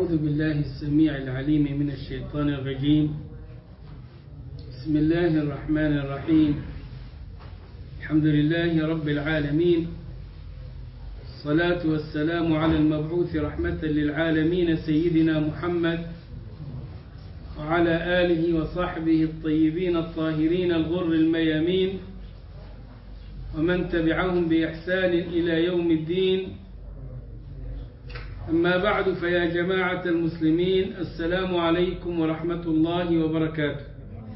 أعوذ بالله السميع العليم من الشيطان الرجيم بسم الله الرحمن الرحيم الحمد لله رب العالمين الصلاة والسلام على المبعوث رحمة للعالمين سيدنا محمد وعلى آله وصحبه الطيبين الطاهرين الغر الميامين ومن تبعهم بإحسان إلى يوم الدين أما بعد فيا جماعة المسلمين السلام عليكم ورحمة الله وبركاته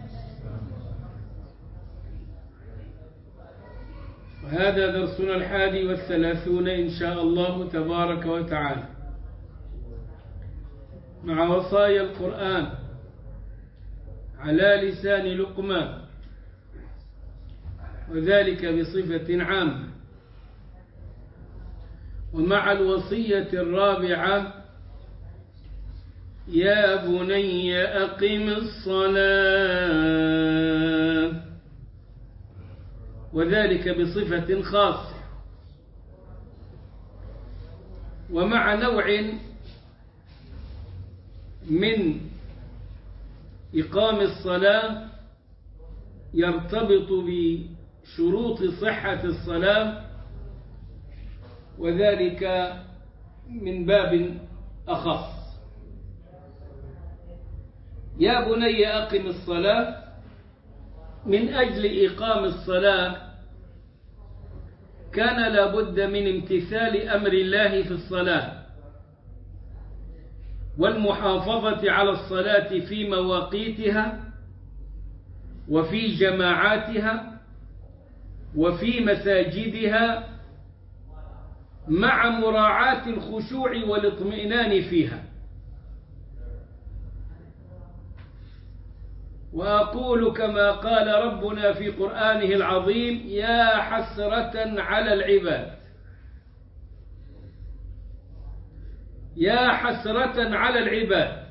وهذا درسنا الحادي والثلاثون إن شاء الله تبارك وتعالى مع وصايا القرآن على لسان لقمان وذلك بصفة عامة ومع الوصية الرابعة يا بني أقم الصلاة وذلك بصفة خاصة ومع نوع من إقام الصلاة يرتبط بشروط صحة الصلاة وذلك من باب أخص يا بني أقم الصلاة من أجل إقام الصلاة كان لابد من امتثال أمر الله في الصلاة والمحافظة على الصلاة في مواقيتها وفي جماعاتها وفي مساجدها مع مراعاة الخشوع والاطمئنان فيها وأقول كما قال ربنا في قرآنه العظيم يا حسرة على العباد يا حسرة على العباد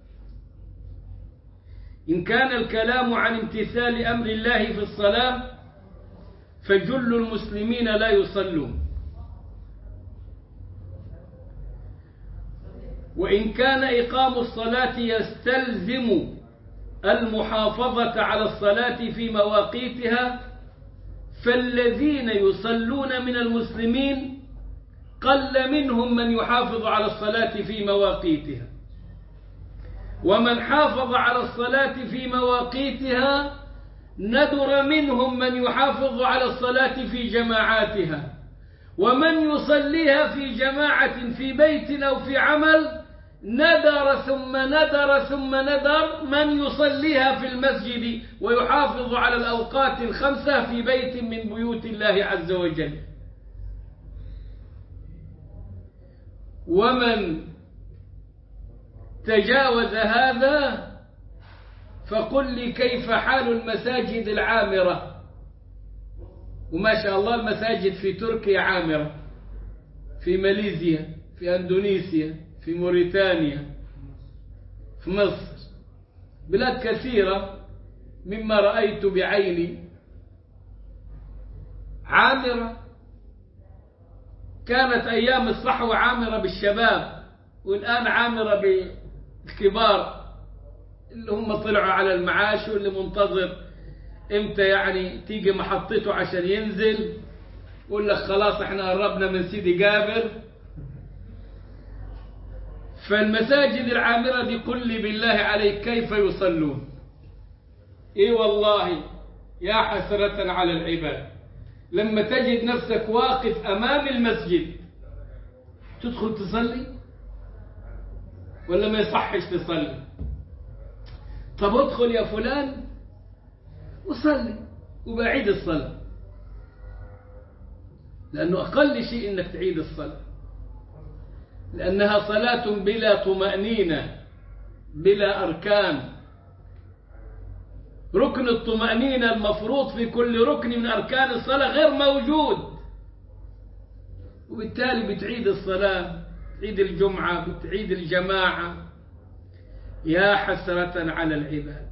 إن كان الكلام عن امتثال أمر الله في الصلاة فجل المسلمين لا يصلون وإن كان إقام الصلاة يستلزم المحافظة على الصلاة في مواقيتها فالذين يصلون من المسلمين قل منهم من يحافظ على الصلاة في مواقيتها ومن حافظ على الصلاة في مواقيتها ندر منهم من يحافظ على الصلاة في جماعاتها ومن يصليها في جماعة في بيت أو في عمل ندر ثم ندر ثم ندر من يصليها في المسجد ويحافظ على الأوقات الخمسة في بيت من بيوت الله عز وجل ومن تجاوز هذا فقل لي كيف حال المساجد العامرة وما شاء الله المساجد في تركيا عامرة في ماليزيا في أندونيسيا في موريتانيا في مصر بلاد كثيرة مما رأيت بعيني عامرة كانت أيام الصحوة عامرة بالشباب والآن عامرة بالكبار اللي هم طلعوا على المعاش واللي منتظر امتى يعني تيجي محطته عشان ينزل يقول لك خلاص احنا قربنا من سيدي جابر فالمساجد العامرة دي قل لي بالله عليك كيف يصلون اي والله يا حسرة على العباد لما تجد نفسك واقف أمام المسجد تدخل تصلي ولا ما يصحش تصلي طب ادخل يا فلان وصلي وبعيد الصلاة لأنه أقل شيء أنك تعيد الصلاة لأنها صلاة بلا طمأنينة بلا أركان ركن الطمأنينة المفروض في كل ركن من أركان الصلاة غير موجود وبالتالي بتعيد الصلاة تعيد الجمعة بتعيد الجماعة يا حسرة على العباد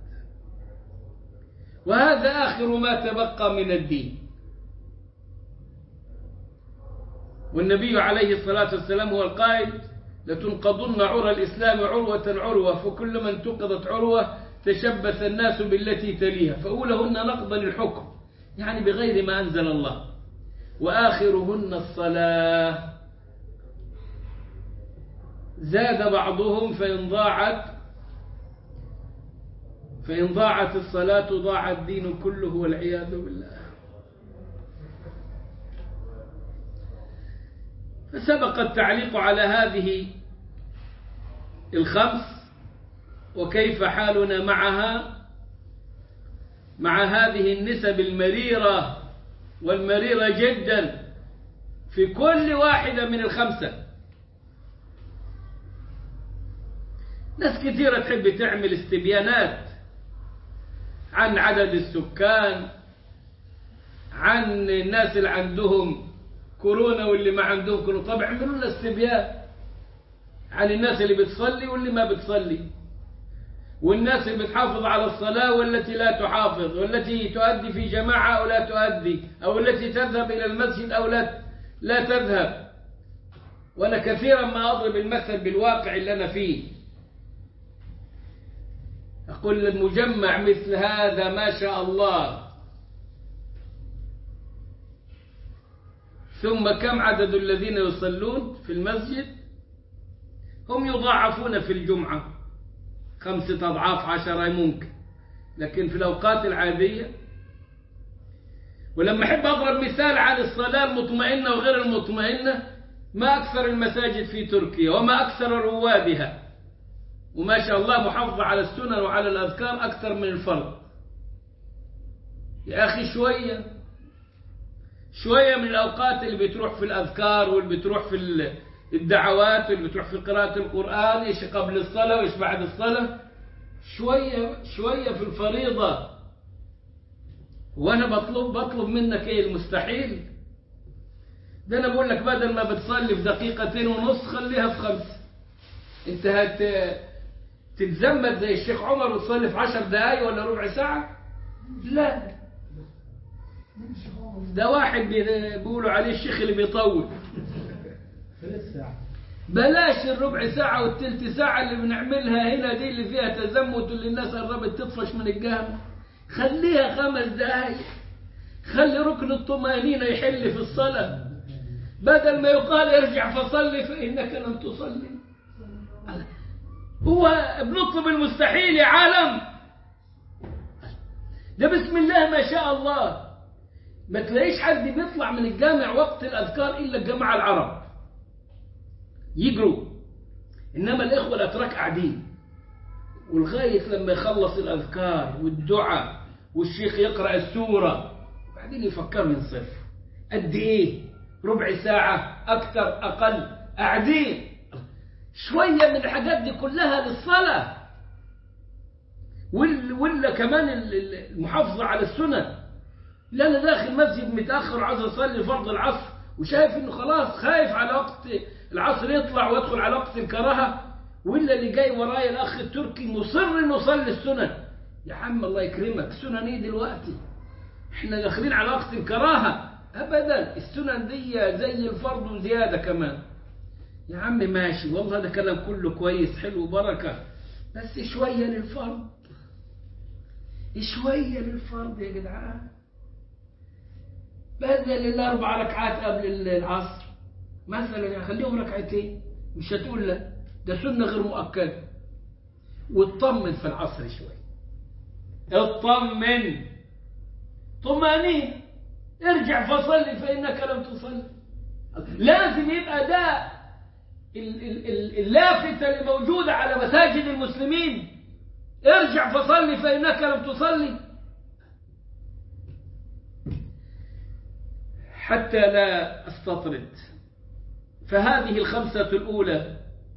وهذا آخر ما تبقى من الدين والنبي عليه الصلاة والسلام هو القائل لتنقضن عرى الإسلام عروة عروة فكلما انتقضت عروة تشبث الناس بالتي تليها فأولهن نقضا الحكم يعني بغير ما أنزل الله وآخرهن الصلاة زاد بعضهم فإن ضاعت فإن ضاعت الصلاة ضاع الدين كله والعياذ بالله فسبق التعليق على هذه الخمس وكيف حالنا معها مع هذه النسب المريرة والمريرة جدا في كل واحدة من الخمسة ناس كثيرة تحب تعمل استبيانات عن عدد السكان عن الناس اللي عندهم كورونا واللي ما عندهم كورونا طب اعملوا لنا استبيان عن الناس اللي بتصلي واللي ما بتصلي والناس اللي بتحافظ على الصلاة والتي لا تحافظ والتي تؤدي في جماعة أو لا تؤدي أو التي تذهب إلى المسجد أو لا لا تذهب وأنا كثيرا ما أضرب المثل بالواقع اللي أنا فيه أقول المجمع مثل هذا ما شاء الله ثم كم عدد الذين يصلون في المسجد هم يضاعفون في الجمعة خمسة أضعاف عشرة ممكن لكن في الأوقات العادية ولما أحب أضرب مثال عن الصلاة المطمئنة وغير المطمئنة ما أكثر المساجد في تركيا وما أكثر روادها وما شاء الله محافظة على السنن وعلى الأذكار أكثر من الفرض يا أخي شوية شوية من الأوقات اللي بتروح في الأذكار واللي بتروح في الدعوات واللي بتروح في قراءة القرآن إيش قبل الصلاة وإيش بعد الصلاة شوية شوية في الفريضة وأنا بطلب بطلب منك إيه المستحيل ده أنا بقول لك بدل ما بتصلي في دقيقتين ونص خليها في خمسة أنت هت تتزمت زي الشيخ عمر وتصلي في عشر دقايق ولا ربع ساعة لا ده واحد بيقولوا عليه الشيخ اللي بيطول بلاش الربع ساعة والتلت ساعة اللي بنعملها هنا دي اللي فيها تزمت واللي الناس قربت تطفش من الجامع خليها خمس دقايق خلي ركن الطمأنينة يحل في الصلاة بدل ما يقال ارجع فصلي فإنك لم تصلي هو بنطلب المستحيل يا عالم ده بسم الله ما شاء الله ما تلاقيش حد بيطلع من الجامع وقت الأذكار إلا الجماعة العرب يجروا إنما الإخوة الأتراك قاعدين ولغاية لما يخلص الأذكار والدعاء والشيخ يقرأ السورة بعدين يفكروا ينصرف قد إيه ربع ساعة أكثر أقل قاعدين شوية من الحاجات دي كلها للصلاة ولا كمان المحافظة على السنن لا أنا داخل مسجد متأخر وعايز أصلي فرض العصر وشايف إنه خلاص خايف على وقت العصر يطلع ويدخل على وقت الكراهة ولا اللي جاي ورايا الأخ التركي مصر إنه يصلي السنن يا عم الله يكرمك السنن إيه دلوقتي إحنا داخلين على وقت الكراهة أبدا السنن دي زي الفرض وزيادة كمان يا عم ماشي والله ده كلام كله كويس حلو بركة بس شوية للفرض شوية للفرض يا جدعان بدل الأربع ركعات قبل العصر مثلا خليهم ركعتين مش هتقول لا ده سنة غير مؤكدة واطمن في العصر شوي اطمن طمأنين ارجع فصلي فإنك لم تصلي لازم يبقى ده اللافتة اللي موجودة على مساجد المسلمين ارجع فصلي فإنك لم تصلي حتى لا استطرد فهذه الخمسة الأولى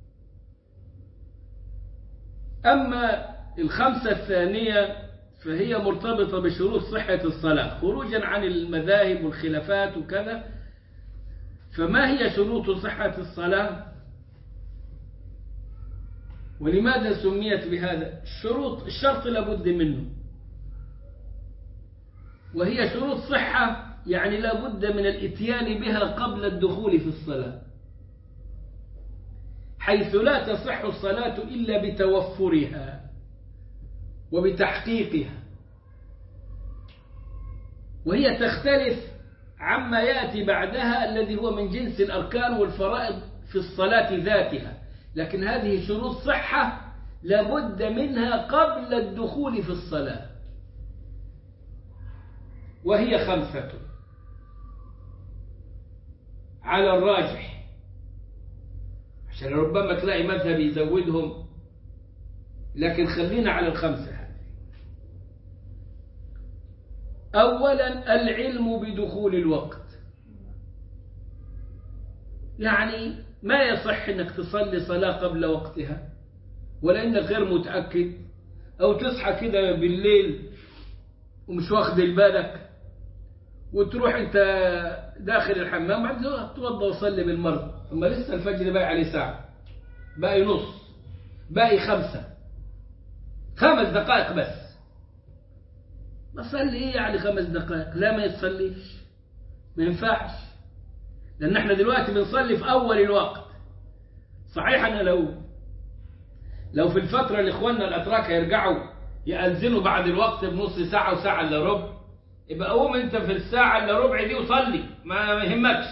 أما الخمسة الثانية فهي مرتبطة بشروط صحة الصلاة خروجا عن المذاهب والخلافات وكذا فما هي شروط صحة الصلاة ولماذا سميت بهذا الشروط الشرط لابد منه وهي شروط صحة يعني لابد من الاتيان بها قبل الدخول في الصلاة حيث لا تصح الصلاة إلا بتوفرها وبتحقيقها وهي تختلف عما يأتي بعدها الذي هو من جنس الأركان والفرائض في الصلاة ذاتها لكن هذه شروط صحة لابد منها قبل الدخول في الصلاة وهي خمسة على الراجح عشان ربما تلاقي مذهب يزودهم لكن خلينا على الخمسة هذه أولا العلم بدخول الوقت يعني ما يصح انك تصلي صلاة قبل وقتها ولا انك غير متأكد او تصحى كده بالليل ومش واخد بالك وتروح انت داخل الحمام بعد تتوضا وصلي بالمرة اما لسه الفجر باقي عليه ساعة باقي نص باقي خمسة خمس دقائق بس بصلي ايه يعني خمس دقائق لا ما يتصليش ما ينفعش لان احنا دلوقتي بنصلي في اول الوقت صحيح انا لو لو في الفترة اللي اخواننا الاتراك هيرجعوا يأذنوا بعد الوقت بنص ساعة وساعة الا ربع يبقى قوم انت في الساعة الا ربع دي وصلي ما يهمكش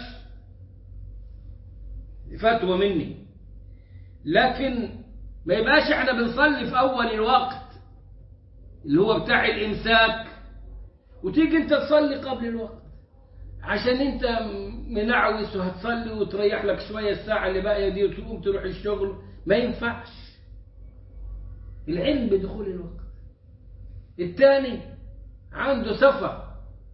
فتوى مني لكن ما يبقاش احنا بنصلي في اول الوقت اللي هو بتاع الامساك وتيجي انت تصلي قبل الوقت عشان انت منعوس وهتصلي وتريح لك شوية الساعة اللي باقية دي وتقوم تروح الشغل ما ينفعش العلم بدخول الوقت الثاني عنده سفر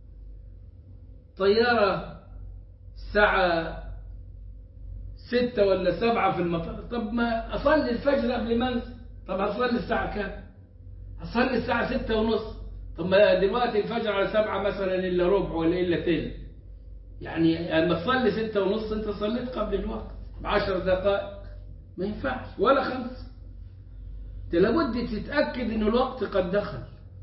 طيارة الساعة ستة ولا سبعة في المطار طب ما أصلي الفجر قبل ما أنزل طب هصلي الساعة كام هصلي الساعة ستة ونص طب ما دلوقتي الفجر على سبعة مثلا إلا ربع ولا إلا تلت يعني لما تصلي ستة ونص أنت صليت قبل الوقت بعشر دقائق ما ينفعش ولا خمس انت لابد تتأكد ان الوقت قد دخل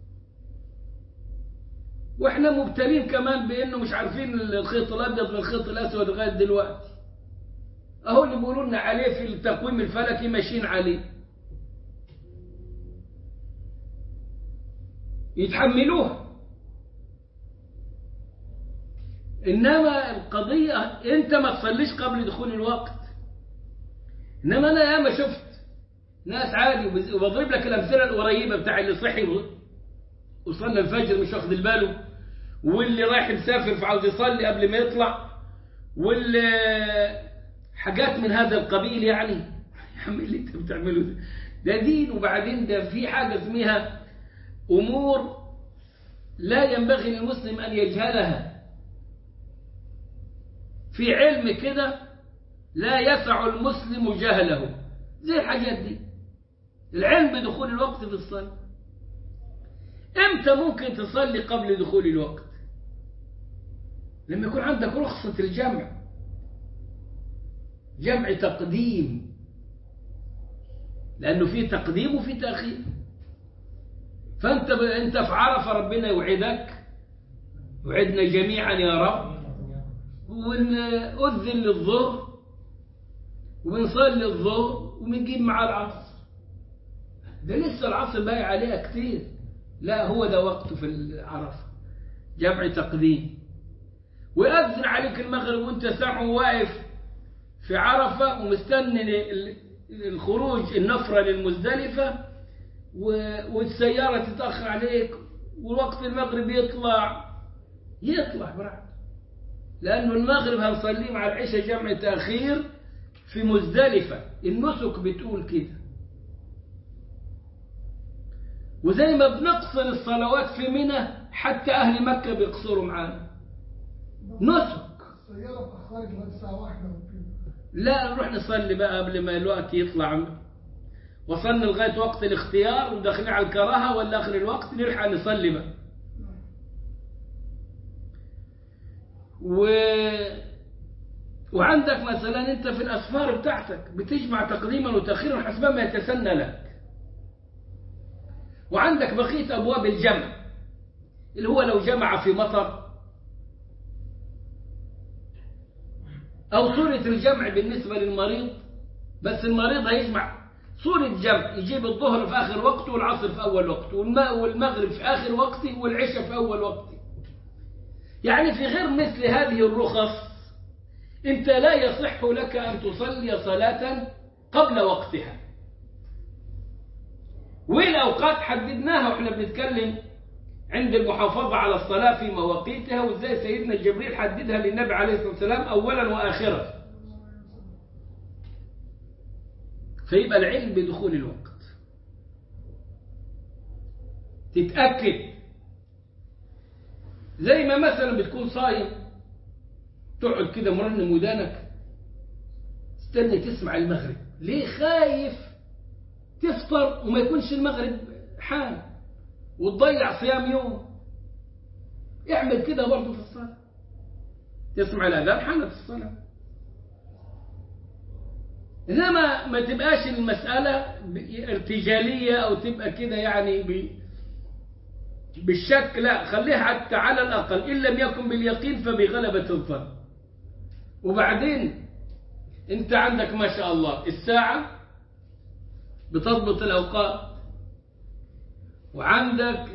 واحنا مبتلين كمان بانه مش عارفين الخيط الابيض من الخيط الاسود لغايه دلوقتي اهو اللي بيقولوا لنا عليه في التقويم الفلكي ماشيين عليه يتحملوها انما القضيه انت ما تصليش قبل دخول الوقت انما انا ياما شفت ناس عادي وبضرب لك الامثله القريبه بتاع اللي صحي وصلى الفجر مش واخد باله واللي رايح مسافر فعاوز يصلي قبل ما يطلع واللي حاجات من هذا القبيل يعني يا عم اللي انت بتعمله ده ده دين وبعدين ده في حاجه اسمها امور لا ينبغي للمسلم ان يجهلها في علم كده لا يسع المسلم جهله زي الحاجات دي العلم بدخول الوقت في الصلاة امتى ممكن تصلي قبل دخول الوقت لما يكون عندك رخصة الجمع جمع تقديم لأنه في تقديم وفي تأخير فأنت ب... أنت في عرفة ربنا يوعدك وعدنا جميعا يا رب ونأذن للظهر وبنصلي الظهر وبنجيب مع العصر ده لسه العصر باقي عليها كتير لا هو ده وقته في العرفة جمع تقديم ويأذن عليك المغرب وانت سامع واقف في عرفة ومستني الخروج النفرة للمزدلفة والسيارة تتأخر عليك ووقت المغرب يطلع يطلع براحته لأنه المغرب هنصليه مع العشاء جمع تأخير في مزدلفة النسك بتقول كده وزي ما بنقصر الصلوات في منى حتى أهل مكة بيقصروا معانا نسك السيارة اتأخرت لغاية الساعة واحدة وكده لا نروح نصلي بقى قبل ما الوقت يطلع وصلنا لغاية وقت الاختيار وداخلين على الكراهة ولا آخر الوقت نلحق نصلي بقى و... وعندك مثلا انت في الأسفار بتاعتك بتجمع تقديما وتأخيرا حسب ما يتسنى لك وعندك بقية أبواب الجمع اللي هو لو جمع في مطر أو صورة الجمع بالنسبة للمريض بس المريض هيجمع صورة جمع يجيب الظهر في آخر وقته والعصر في أول وقته والماء والمغرب في آخر وقته والعشاء في أول وقته يعني في غير مثل هذه الرخص أنت لا يصح لك أن تصلي صلاة قبل وقتها والأوقات حددناها وإحنا بنتكلم عند المحافظة على الصلاة في مواقيتها وإزاي سيدنا جبريل حددها للنبي عليه الصلاة والسلام أولا وآخرا فيبقى العلم بدخول الوقت تتأكد زي ما مثلا بتكون صايم تقعد كده مرنم ودانك استنى تسمع المغرب ليه خايف تفطر وما يكونش المغرب حان وتضيع صيام يوم اعمل كده برضه في الصلاة تسمع الأذان حانت الصلاة إنما ما تبقاش المسألة ارتجالية أو تبقى كده يعني ب... بالشك لا خليها حتى على الأقل إن لم يكن باليقين فبغلبة الظن وبعدين أنت عندك ما شاء الله الساعة بتضبط الأوقات وعندك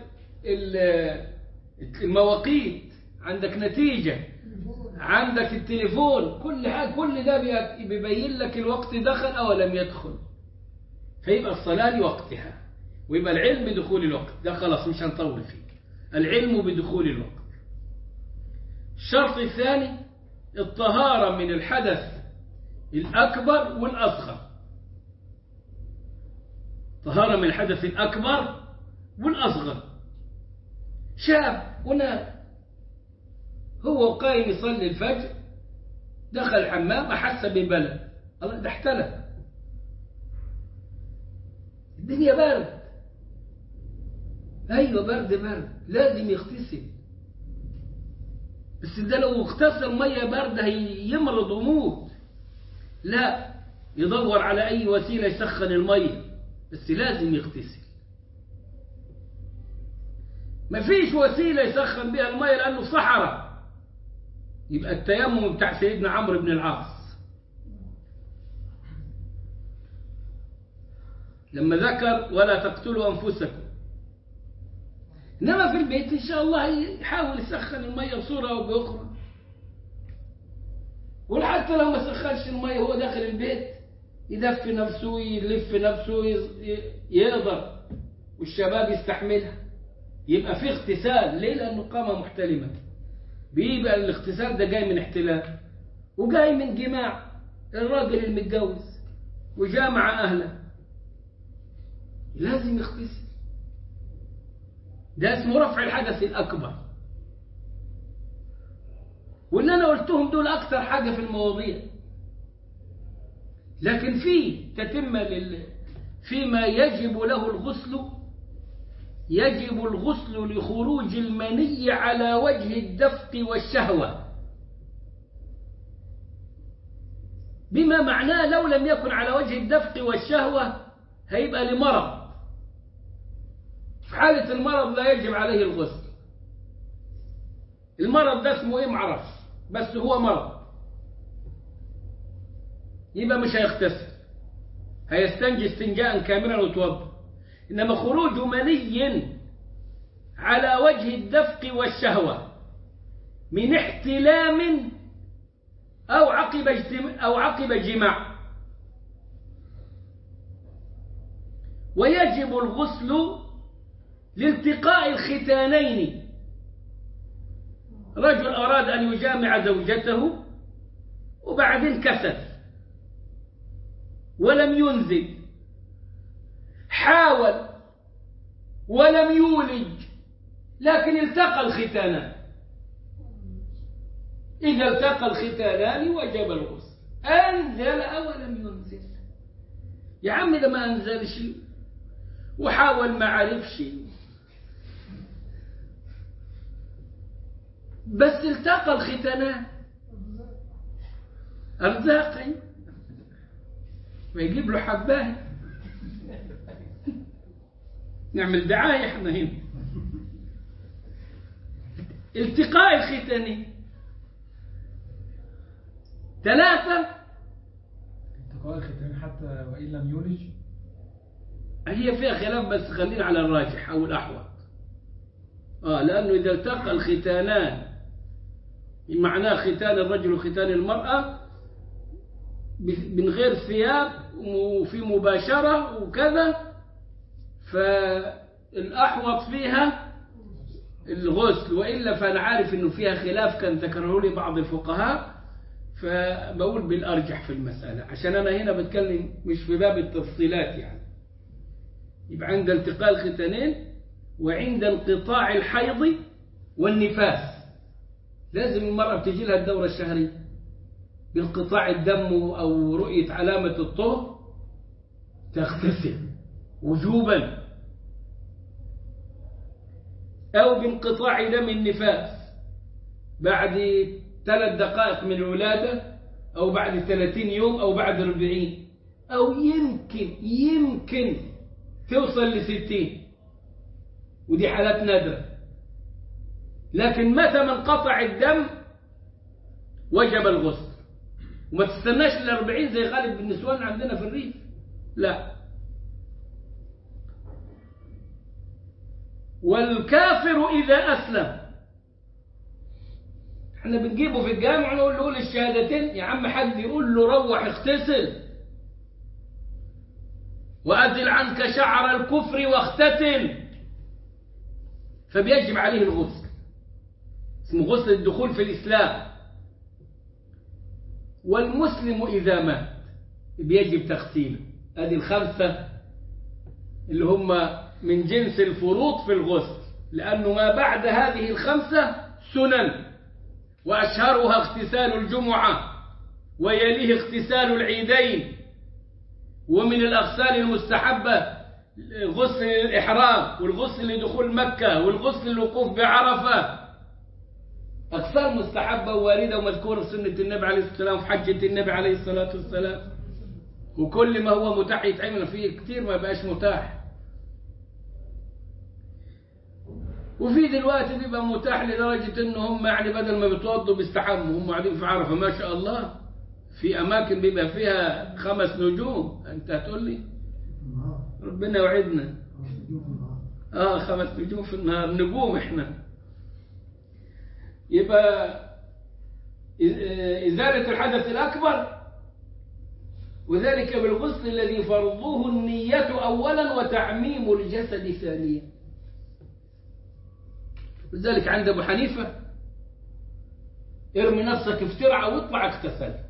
المواقيت عندك نتيجة عندك التليفون كل حاجة كل ده بيبين لك الوقت دخل أو لم يدخل فيبقى الصلاة لوقتها ويبقى العلم بدخول الوقت ده خلاص مش هنطول فيه العلم بدخول الوقت الشرط الثاني الطهارة من الحدث الأكبر والأصغر طهارة من الحدث الأكبر والأصغر شاب هنا هو قايم يصلي الفجر دخل الحمام أحس ببلد الله ده احتلم الدنيا برد أيوة برد برد لازم يغتسل بس ده لو اغتسل مية باردة يمرض ويموت لا يدور على أي وسيلة يسخن المية بس لازم يغتسل مفيش وسيلة يسخن بها المية لأنه صحراء يبقى التيمم بتاع سيدنا عمرو بن العاص لما ذكر ولا تقتلوا أنفسكم إنما في البيت إن شاء الله يحاول يسخن المية بصورة أو بأخرى وحتى لو ما سخنش المية هو داخل البيت يدفي نفسه يلف نفسه يقدر والشباب يستحملها يبقى في اغتسال ليه لأنه قام محتلما بيبقى الاغتسال ده جاي من احتلال وجاي من جماع الراجل المتجوز وجامع أهله لازم يغتسل ده اسمه رفع الحدث الأكبر واللي أنا قلتهم دول أكثر حاجة في المواضيع لكن في تتمة لل... فيما يجب له الغسل يجب الغسل لخروج المني على وجه الدفق والشهوة بما معناه لو لم يكن على وجه الدفق والشهوة هيبقى لمرض في حالة المرض لا يجب عليه الغسل المرض ده اسمه ايه معرفش بس هو مرض يبقى مش هيغتسل هيستنجي استنجاء كاملا ويتوضا انما خروج مني على وجه الدفق والشهوه من احتلام او عقب اجتماع او عقب جماع ويجب الغسل لالتقاء الختانين رجل أراد أن يجامع زوجته وبعدين كسل ولم ينزل حاول ولم يولج لكن التقى الختانان إذا التقى الختانان وجب الغسل أنزل أو لم ينزل يا عم ده ما أنزلش وحاول ما عرفش بس التقى الختانان أرزاقي ويجيب له حباية نعمل دعاية احنا هنا التقاء الختانين ثلاثة التقاء الختان حتى آه، وإن لم يولج هي فيها خلاف بس خلينا على الراجح أو الأحوط آه لأنه إذا التقى الختانان معناه ختان الرجل وختان المرأة ب- من غير ثياب وفي مباشرة وكذا فالأحوط فيها الغسل وإلا فأنا عارف إنه فيها خلاف كان ذكره لي بعض الفقهاء فبقول بالأرجح في المسألة عشان أنا هنا بتكلم مش في باب التفصيلات يعني يبقى عند التقاء الختانين وعند انقطاع الحيض والنفاس لازم المرأة بتجي لها الدورة الشهرية بانقطاع الدم أو رؤية علامة الطهر تغتسل وجوبا أو بانقطاع دم النفاس بعد ثلاث دقائق من الولادة أو بعد ثلاثين يوم أو بعد أربعين أو يمكن يمكن توصل لستين ودي حالات نادرة لكن متى ما انقطع الدم وجب الغسل وما تستناش الأربعين زي غالب النسوان عندنا في الريف لا والكافر إذا أسلم احنا بنجيبه في الجامع ونقول له قول الشهادتين يا عم حد يقول له روح اغتسل وأزل عنك شعر الكفر واختتن فبيجب عليه الغسل اسمه غسل الدخول في الإسلام والمسلم إذا مات بيجب تغسيله هذه الخمسة اللي هم من جنس الفروض في الغسل لأنه ما بعد هذه الخمسة سنن وأشهرها اغتسال الجمعة ويليه اغتسال العيدين ومن الأغسال المستحبة غسل الإحرام والغسل لدخول مكة والغسل للوقوف بعرفة أغسال مستحبة وواردة ومذكورة في سنة النبي عليه الصلاة والسلام في حجة النبي عليه الصلاة والسلام وكل ما هو متاح يتعمل فيه كتير ما بقاش متاح وفي دلوقتي بيبقى متاح لدرجة ان هم يعني بدل ما بيتوضوا بيستحموا هم قاعدين في عرفة ما شاء الله في اماكن بيبقى فيها خمس نجوم انت هتقول لي النهار ربنا يوعدنا خمس نجوم في النهار اه خمس نجوم في النهار نجوم احنا يبقى إ- إزالة الحدث الأكبر وذلك بالغسل الذي فرضوه النية أولا وتعميم الجسد ثانيا لذلك عند أبو حنيفة ارمي نفسك في ترعة واطلع اغتسلت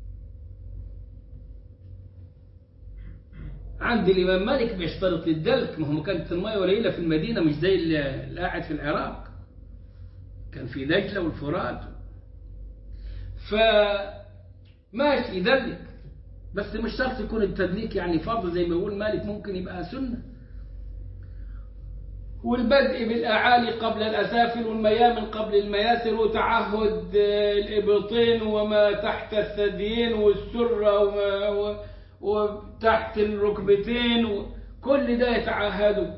عند الإمام مالك بيشترط الدلك ما هو كانت المية قليلة في المدينة مش زي اللي اللي قاعد في العراق كان في دجلة والفرات فماشي يدلك بس مش شرط يكون التدليك يعني فرض زي ما يقول مالك ممكن يبقى سنة والبدء بالأعالي قبل الأسافل والميامن قبل المياسر وتعهد آه، الإبطين وما تحت الثديين والسرة وما و- وتحت الركبتين وكل ده يتعهدوا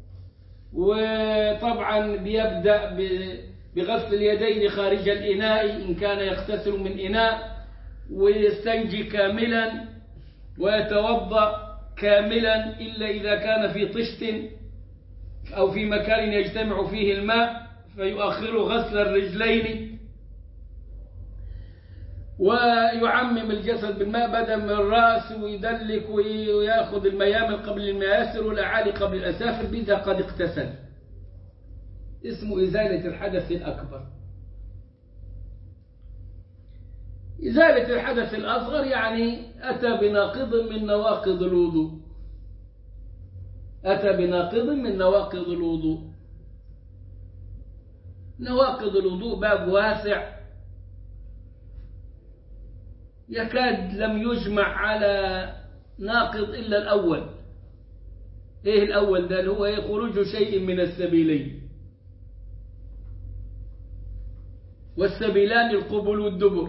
وطبعا بيبدأ ب- بغسل اليدين خارج الإناء إن كان يغتسل من إناء ويستنجي كاملا ويتوضأ كاملا إلا إذا كان في طشت أو في مكان يجتمع فيه الماء فيؤخر غسل الرجلين ويعمم الجسد بالماء بدل من الرأس ويدلك وي- ويأخذ الميامن قبل المياسر والأعالي قبل الأسافل بإذا قد اغتسل اسمه إزالة الحدث الأكبر إزالة الحدث الأصغر يعني أتى بناقض من نواقض الوضوء أتى بناقض من نواقض الوضوء نواقض الوضوء باب واسع يكاد لم يجمع على ناقض إلا الأول إيه الأول ده اللي هو إيه خروج شيء من السبيلين والسبيلان القبل والدبر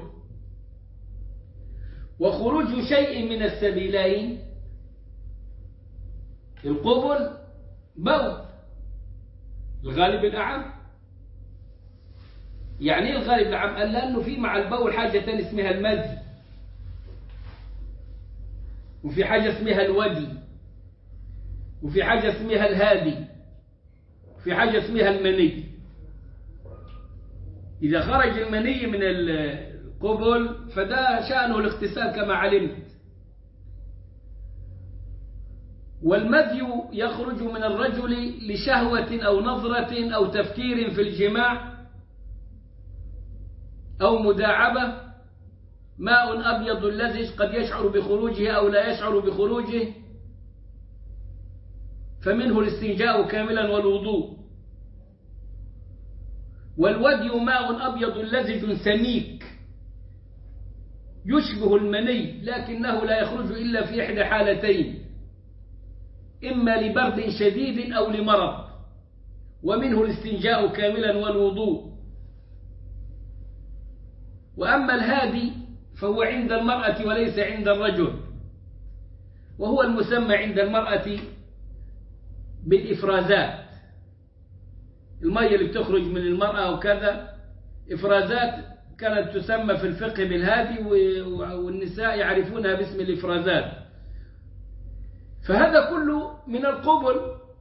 وخروج شيء من السبيلين القبل بول الغالب الأعم يعني ايه الغالب الأعم قال لأنه في مع البول حاجة تانية اسمها المزي وفي حاجة اسمها الودي وفي حاجة اسمها الهادي وفي حاجة اسمها المني إذا خرج المني من القبل فده شأنه الاغتسال كما علمت والمذي يخرج من الرجل لشهوة أو نظرة أو تفكير في الجماع أو مداعبة ماء أبيض لزج قد يشعر بخروجه أو لا يشعر بخروجه فمنه الاستنجاء كاملا والوضوء والودي ماء أبيض لزج سميك يشبه المني لكنه لا يخرج إلا في إحدى حالتين إما لبرد شديد أو لمرض ومنه الاستنجاء كاملا والوضوء وأما الهادي فهو عند المرأة وليس عند الرجل وهو المسمى عند المرأة بالإفرازات المية اللي بتخرج من المرأة وكذا إفرازات كانت تسمى في الفقه بالهادي والنساء يعرفونها باسم الإفرازات فهذا كله من القبل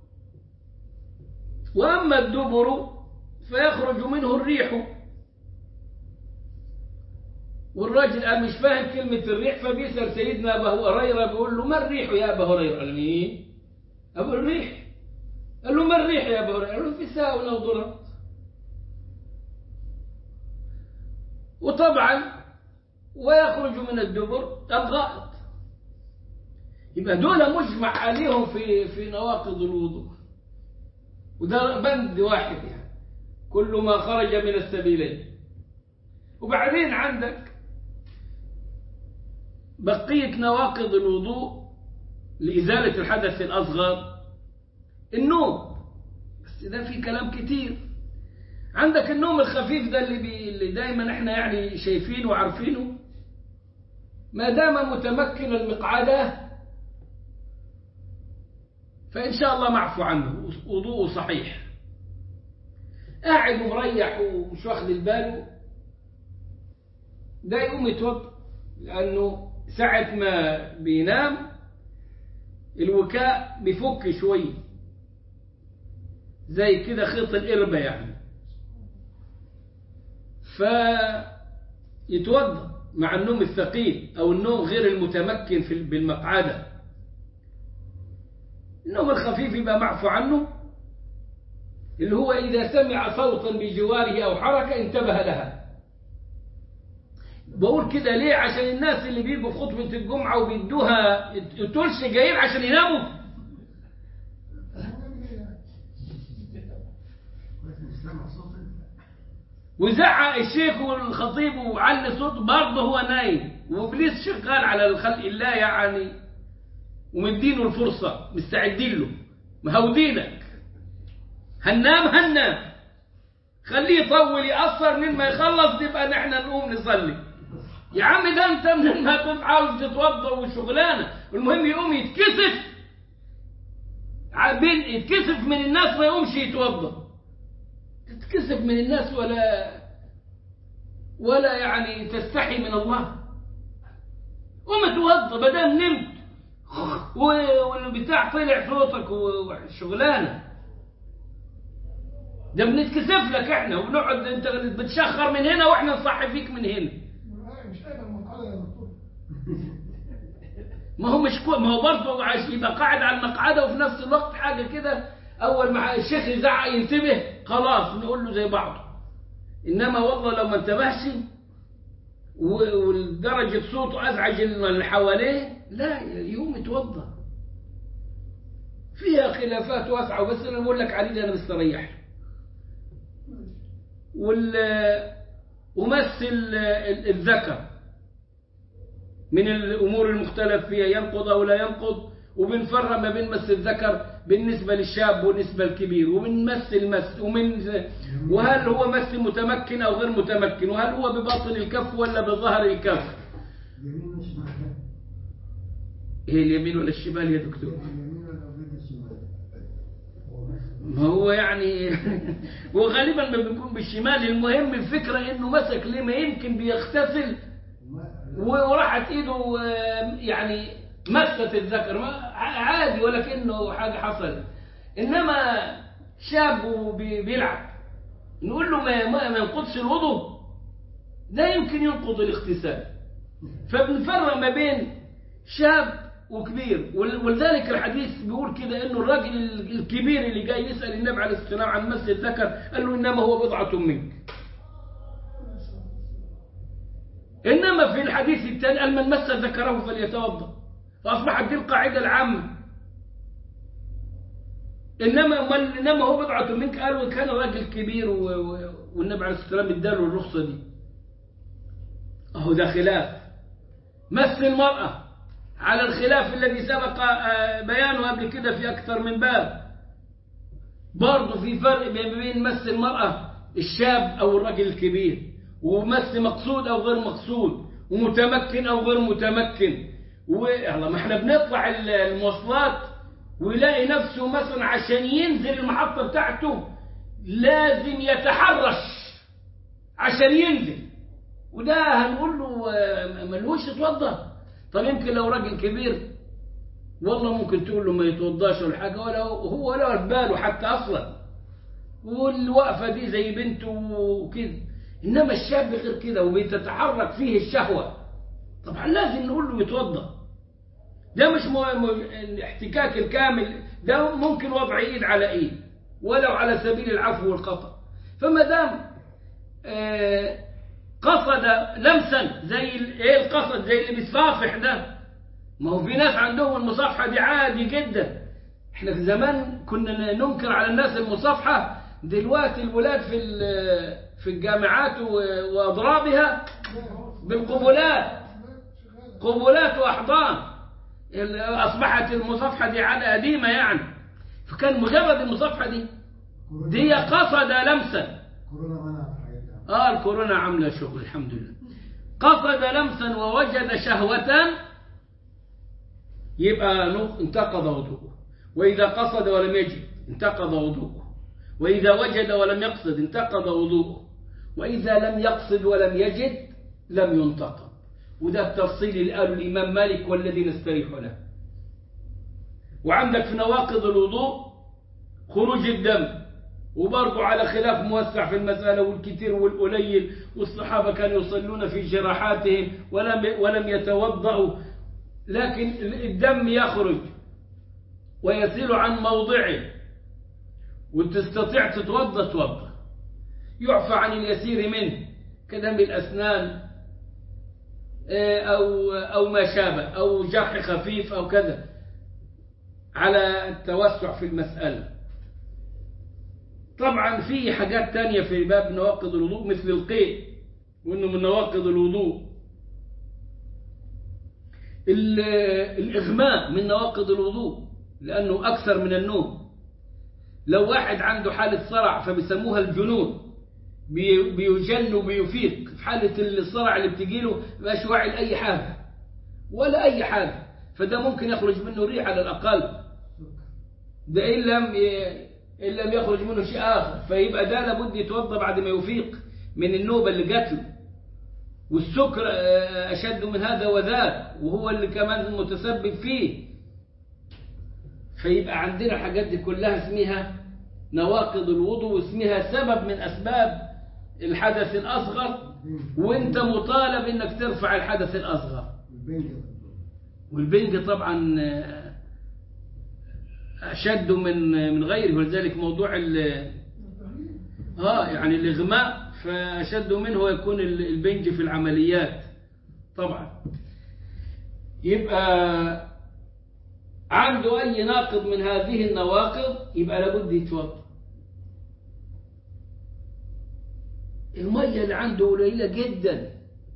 وأما الدبر فيخرج منه الريح والراجل قال مش فاهم كلمة الريح فبيسأل سيدنا أبا هريرة بيقول له ما الريح يا أبا هريرة قال مين أبو الريح قال له ما الريح يا أبا هريرة قال له في ساء أو ضرط وطبعا ويخرج من الدبر الغائط يبقى دول مجمع عليهم في في نواقض الوضوء وده بند واحد يعني كل ما خرج من السبيلين وبعدين عندك بقية نواقض الوضوء لإزالة الحدث الأصغر النوم بس ده في كلام كتير عندك النوم الخفيف ده اللي, بي اللي دايما احنا يعني شايفينه وعارفينه ما دام متمكن المقعدة فإن شاء الله معفو عنه وضوءه صحيح قاعد ومريح ومش واخد البال ده يقوم يتوضا لأنه ساعة ما بينام الوكاء بيفك شوية زي كده خيط القربة يعني فيتوضا مع النوم الثقيل أو النوم غير المتمكن في بالمقعدة النوم الخفيف يبقى معفو عنه اللي هو إذا سمع صوتا بجواره أو حركة انتبه لها بقول كده ليه عشان الناس اللي بيجوا في خطبة الجمعة وبيدوها التولش جايين عشان يناموا وزعق الشيخ والخطيب وعلي صوت برضه هو نايم وابليس شغال على الخلق الله يعني ومدينه الفرصة مستعدين له مهودينك هننام هننام خليه يطول يأثر من ما يخلص يبقى نحن نقوم نصلي يا عم ده انت من ما كنت عاوز تتوضا وشغلانه المهم يقوم يتكسف بين يتكسف من الناس ما يقومش يتوضا تتكسف من الناس ولا ولا يعني تستحي من الله قوم اتوضا ما دام نمت والبتاع طلع صوتك وشغلانه ده بنتكسف لك احنا وبنقعد انت بتشخر من هنا واحنا نصحي فيك من هنا مش قادر المقالة يا دكتور ما هو مش كو... ما هو برضه عايز يبقى قاعد على المقعده وفي نفس الوقت حاجه كده اول ما الشيخ يزعق ينتبه خلاص نقول له زي بعض انما والله لو ما انتبهش و- ودرجه صوته ازعج اللي حواليه لا يقوم يتوضا فيها خلافات واسعه بس انا بقول لك علي ده انا مستريح وال ومس ال- ال- الذكر من الأمور المختلف فيها ينقض أو لا ينقض وبنفرق ما بين مس الذكر بالنسبة للشاب والنسبة الكبير ومن مس المس ومن وهل هو مس متمكن أو غير متمكن وهل هو بباطن الكف ولا بظهر الكف يمين مش معاك إيه اليمين ولا الشمال يا دكتور اليمين ولا بيد الشمال ما هو يعني وغالبا ما بيكون بالشمال المهم الفكرة انه مسك ليه ما يمكن بيغتسل وما- وراحت ايده آه، يعني مست الذكر ما عادي ولكنه حاجة حصلت إنما شاب وبي- بيلعب نقول له ما ما ما ينقضش الوضوء ده يمكن ينقض الاغتسال فبنفرق ما بين شاب وكبير ول- ولذلك الحديث بيقول كده انه الراجل ال- الكبير اللي جاي يسال النبي عليه الصلاه والسلام عن مس الذكر قال له انما هو بضعه منك انما في الحديث الثاني قال من مس ذكره فليتوضا فاصبحت دي القاعده العامه انما من انما هو بضعه منك قالوا كان راجل كبير و- و- والنبي عليه الصلاه والسلام اداله الرخصه دي اهو ده خلاف مس المراه على الخلاف الذي سبق آه، بيانه قبل كده في اكثر من باب برضه في فرق بين بين مس المراه الشاب او الرجل الكبير ومس مقصود او غير مقصود ومتمكن او غير متمكن والله ما احنا بنطلع ال- المواصلات ويلاقي نفسه مثلا عشان ينزل المحطة بتاعته لازم يتحرش عشان ينزل وده هنقول له آه، ملوش يتوضا طب يمكن لو راجل كبير والله ممكن تقول له ما يتوضاش ولا حاجه ولا هو ولا في باله حتى اصلا والوقفه دي زي بنته وكده انما الشاب غير كده وبتتحرك فيه الشهوه طبعا لازم نقول له يتوضا ده مش م... م... الاحتكاك الكامل ده ممكن وضع ايد على ايد ولو على سبيل العفو والخطا فما دام آه، قصد لمسا زي ال- ايه القصد زي اللي بيصافح ده ما هو في ناس عندهم المصافحه دي عادي جدا احنا في زمان كنا ننكر على الناس المصافحه دلوقتي الولاد في ال- في الجامعات و- واضرابها بالقبلات قبلات واحضان ال- اصبحت المصافحه دي عاده قديمه يعني فكان مجرد المصافحه دي دي قصد لمسا كورونا منع الحاجات دي اه الكورونا عامله شغل الحمد لله قصد لمسا ووجد شهوة يبقى نق- انتقض وضوءه وإذا قصد ولم يجد انتقض وضوءه وإذا وجد ولم يقصد انتقض وضوءه وإذا لم يقصد ولم يجد لم ينتقض وده التفصيل اللي قاله الإمام مالك والذي نستريح له وعندك في نواقض الوضوء خروج الدم وبرضه على خلاف موسع في المسألة والكثير والقليل والصحابة كانوا يصلون في جراحاتهم ولم ولم يتوضأوا لكن الدم يخرج ويسيل عن موضعه وتستطيع تتوضأ توضأ يعفى عن اليسير منه كدم الأسنان آه، أو أو ما شابه أو جرح خفيف أو كذا على التوسع في المسألة طبعا في حاجات تانية في باب نواقض الوضوء مثل القيء وانه من نواقض الوضوء ال- الإغماء من نواقض الوضوء لأنه أكثر من النوم لو واحد عنده حالة صرع فبيسموها الجنون بي- بيجن وبيفيق في حالة الصرع اللي بتجيله مبقاش واعي لأي حاجة ولا أي حاجة فده ممكن يخرج منه ريح على الأقل ده إن لم ي- إن لم يخرج منه شيء آخر فيبقى ده لابد يتوضا بعد ما يفيق من النوبة اللي جات له والسكر آه، أشد من هذا وذاك وهو اللي كمان متسبب فيه فيبقى عندنا الحاجات دي كلها اسمها نواقض الوضوء واسمها سبب من أسباب الحدث الأصغر وانت مطالب انك ترفع الحدث الأصغر البنج والبنج طبعا آه، أشد من من غيره ولذلك موضوع ال اه يعني الإغماء فأشد منه يكون ال- البنج في العمليات طبعا يبقى عنده أي ناقض من هذه النواقض يبقى لابد يتوضا المية اللي عنده قليلة جدا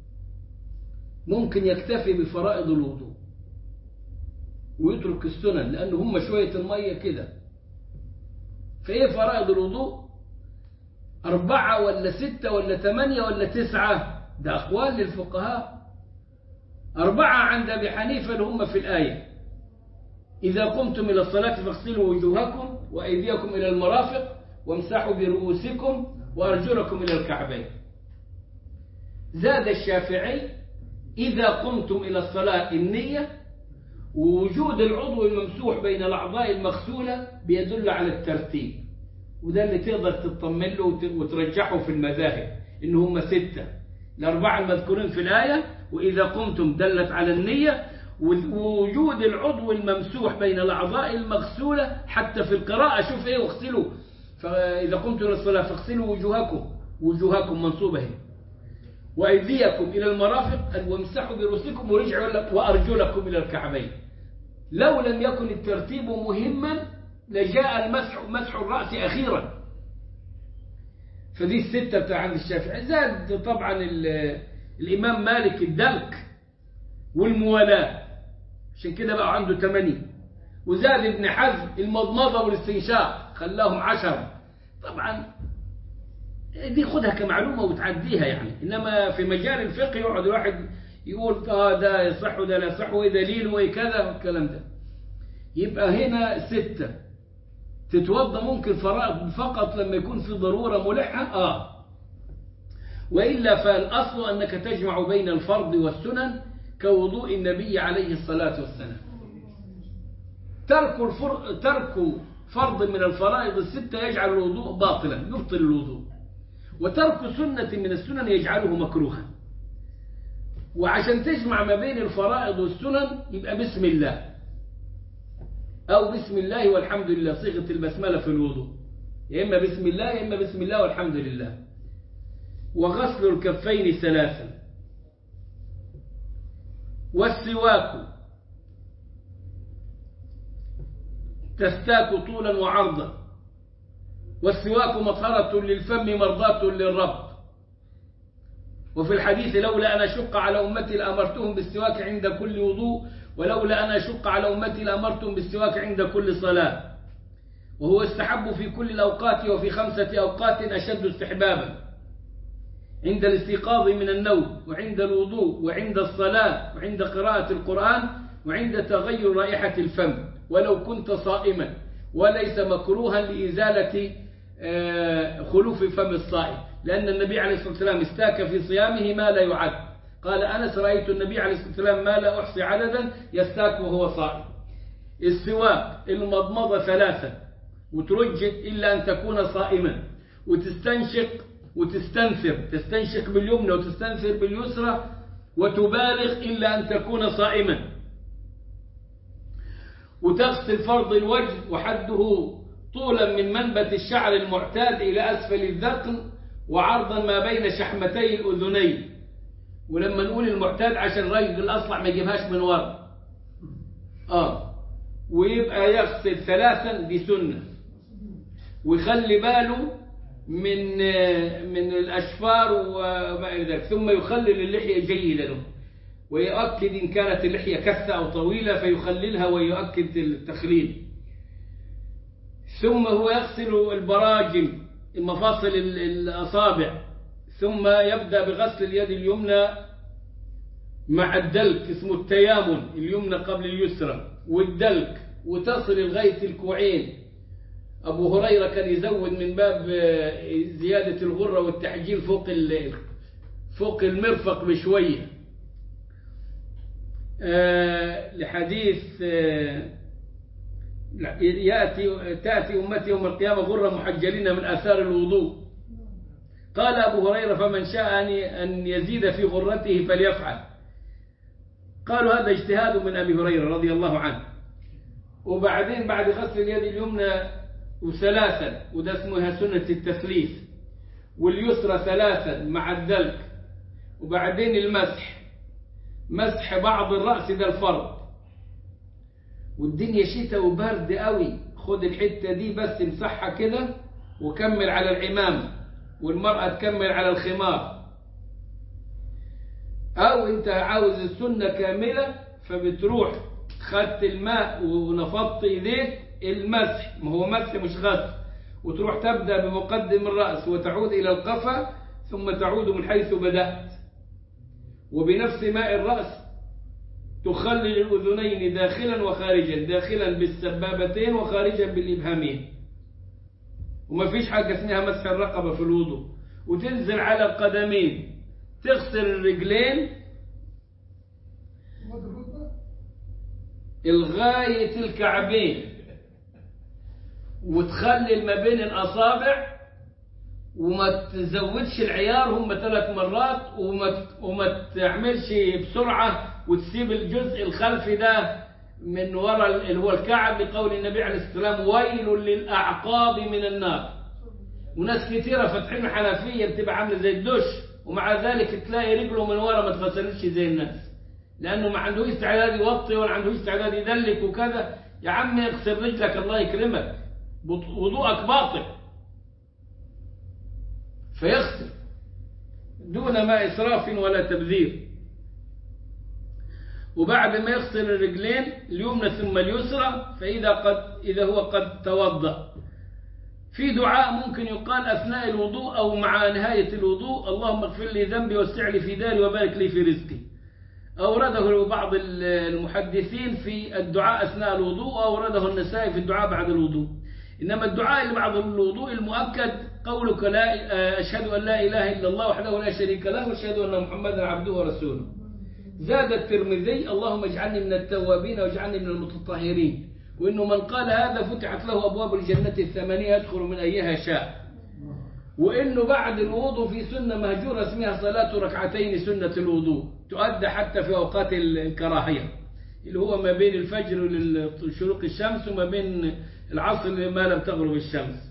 ممكن يكتفي بفرائض الوضوء ويترك السنن لأن هم شوية المية كده فإيه فرائض الوضوء أربعة ولا ستة ولا ثمانية ولا تسعة ده أقوال للفقهاء أربعة عند أبي حنيفة اللي هم في الآية إذا قمتم إلى الصلاة فاغسلوا وجوهكم وأيديكم إلى المرافق وامسحوا برؤوسكم وأرجلكم إلى الكعبين زاد الشافعي إذا قمتم إلى الصلاة النية ووجود العضو الممسوح بين الأعضاء المغسولة بيدل على الترتيب وده اللي تقدر تطمن له وت- وترجحه في المذاهب إن هم ستة الأربعة المذكورين في الآية وإذا قمتم دلت على النية ووجود العضو الممسوح بين الأعضاء المغسولة حتى في القراءة شوف إيه واغسلوا فإذا قمتم للصلاة فاغسلوا وجوهكم وجوهكم منصوبة هي وأيديكم إلى المرافق قال وامسحوا برؤوسكم ورجعوا لك- وأرجلكم إلى الكعبين لو لم يكن الترتيب مهما لجاء المسح مسح الرأس أخيرا فدي الستة بتاع عند الشافعي زاد طبعا ال- الإمام مالك الدلك والموالاة عشان كده بقى عنده ثمانية وزاد ابن حزم المضمضة والاستنشاق خلاهم عشرة طبعا دي خدها كمعلومة وتعديها يعني إنما في مجال الفقه يقعد الواحد يقول اه ده يصح وده لا يصح وايه دليل وايه كذا والكلام ده يبقى هنا ستة تتوضا ممكن فرائض فقط لما يكون في ضرورة ملحة اه وإلا فالأصل أنك تجمع بين الفرض والسنن كوضوء النبي عليه الصلاة والسلام ترك الفر... ترك فرض من الفرائض الستة يجعل الوضوء باطلا يبطل الوضوء وترك سنة من السنن يجعله مكروها وعشان تجمع ما بين الفرائض والسنن يبقى بسم الله أو بسم الله والحمد لله صيغة البسملة في الوضوء يا إما بسم الله يا إما بسم الله والحمد لله وغسل الكفين ثلاثا والسواك تستاك طولا وعرضا والسواك مطهرة للفم مرضاة للرب وفي الحديث لولا أن أشق على أمتي لأمرتهم بالسواك عند كل وضوء ولولا أن أشق على أمتي لأمرتهم بالسواك عند كل صلاة وهو استحب في كل الأوقات وفي خمسة أوقات أشد استحبابا عند الاستيقاظ من النوم وعند الوضوء وعند الصلاة وعند قراءة القرآن وعند تغير رائحة الفم ولو كنت صائما وليس مكروها لإزالة آه، خلوف فم الصائم لأن النبي عليه الصلاة والسلام استاك في صيامه ما لا يعد قال أنس رأيت النبي عليه الصلاة والسلام ما لا أحصي عددا يستاك وهو صائم السواك المضمضة ثلاثة وترجد إلا أن تكون صائما وتستنشق وتستنثر تستنشق باليمنى وتستنثر باليسرى وتبالغ إلا أن تكون صائما وتغسل فرض الوجه وحده طولا من منبت الشعر المعتاد إلى أسفل الذقن وعرضا ما بين شحمتي الأذنين ولما نقول المعتاد عشان الراجل الأصلع ما يجيبهاش من ورا آه ويبقى يغسل ثلاثا دي سنة ويخلي باله من من الأشفار وما إلى ذلك ثم يخلل اللحية جيدا ويؤكد إن كانت اللحية كثة أو طويلة فيخللها ويؤكد التخليل ثم هو يغسل البراجم مفاصل ال- الأصابع ثم يبدأ بغسل اليد اليمنى مع الدلك اسمه التيامن اليمنى قبل اليسرى والدلك وتصل لغاية الكوعين أبو هريرة كان يزود من باب آه، زيادة الغرة والتعجيل فوق ال- فوق المرفق بشوية آه، لحديث آه، لا، يأتي تأتي أمتي يوم القيامة غرة محجلين من آثار الوضوء قال أبو هريرة فمن شاء أن- أن يزيد في غرته فليفعل قالوا هذا اجتهاد من أبي هريرة رضي الله عنه وبعدين بعد غسل اليد اليمنى وثلاثا وده اسمها سنة التثليث واليسرى ثلاثا مع الدلك وبعدين المسح مسح بعض الرأس ده الفرض والدنيا شتاء وبرد قوي خد الحتة دي بس امسحها كده وكمل على العمامة والمرأة تكمل على الخمار أو أنت عاوز السنة كاملة فبتروح خدت الماء ونفضت إيديك المسح ما هو مسح مش غسل وتروح تبدأ بمقدم الرأس وتعود إلى القفا ثم تعود من حيث بدأت وبنفس ماء الرأس تخلل الأذنين داخلا وخارجا داخلا بالسبابتين وخارجا بالإبهامين وما فيش حاجة اسمها مسح الرقبة في الوضوء وتنزل على القدمين تغسل الرجلين لغاية الكعبين وتخلل ما بين الأصابع وما تزودش العيار هم ثلاث مرات وما وما تعملش بسرعة وتسيب الجزء الخلفي ده من وراء اللي هو الكعب لقول النبي عليه الصلاة والسلام ويل للأعقاب من النار وناس كتيرة فاتحين الحنفية بتبقى عاملة زي الدش ومع ذلك تلاقي رجله من ورا ما اتغسلتش زي الناس لأنه ما عندهوش استعداد يوطي ولا عندهوش استعداد يدلك وكذا يا عم اغسل رجلك الله يكرمك وضوءك باطل فيغسل دون ما إسراف ولا تبذير وبعد ما يغسل الرجلين اليمنى ثم اليسرى فإذا قد إذا هو قد توضأ في دعاء ممكن يقال أثناء الوضوء أو مع نهاية الوضوء اللهم اغفر لي ذنبي وسع لي في داري وبارك لي في رزقي أورده بعض المحدثين في الدعاء أثناء الوضوء وأورده النسائي في الدعاء بعد الوضوء إنما الدعاء اللي بعد الوضوء المؤكد قولك لا أشهد أن لا إله إلا الله وحده لا شريك له وأشهد أن محمدا عبده ورسوله زاد الترمذي اللهم اجعلني من التوابين واجعلني من المتطهرين وإنه من قال هذا فتحت له أبواب الجنة الثمانية يدخل من أيها شاء وإنه بعد الوضوء في سنة مهجورة اسمها صلاة ركعتين سنة الوضوء تؤدى حتى في أوقات الكراهية اللي هو ما بين الفجر لشروق الشمس وما بين العصر ما لم تغرب الشمس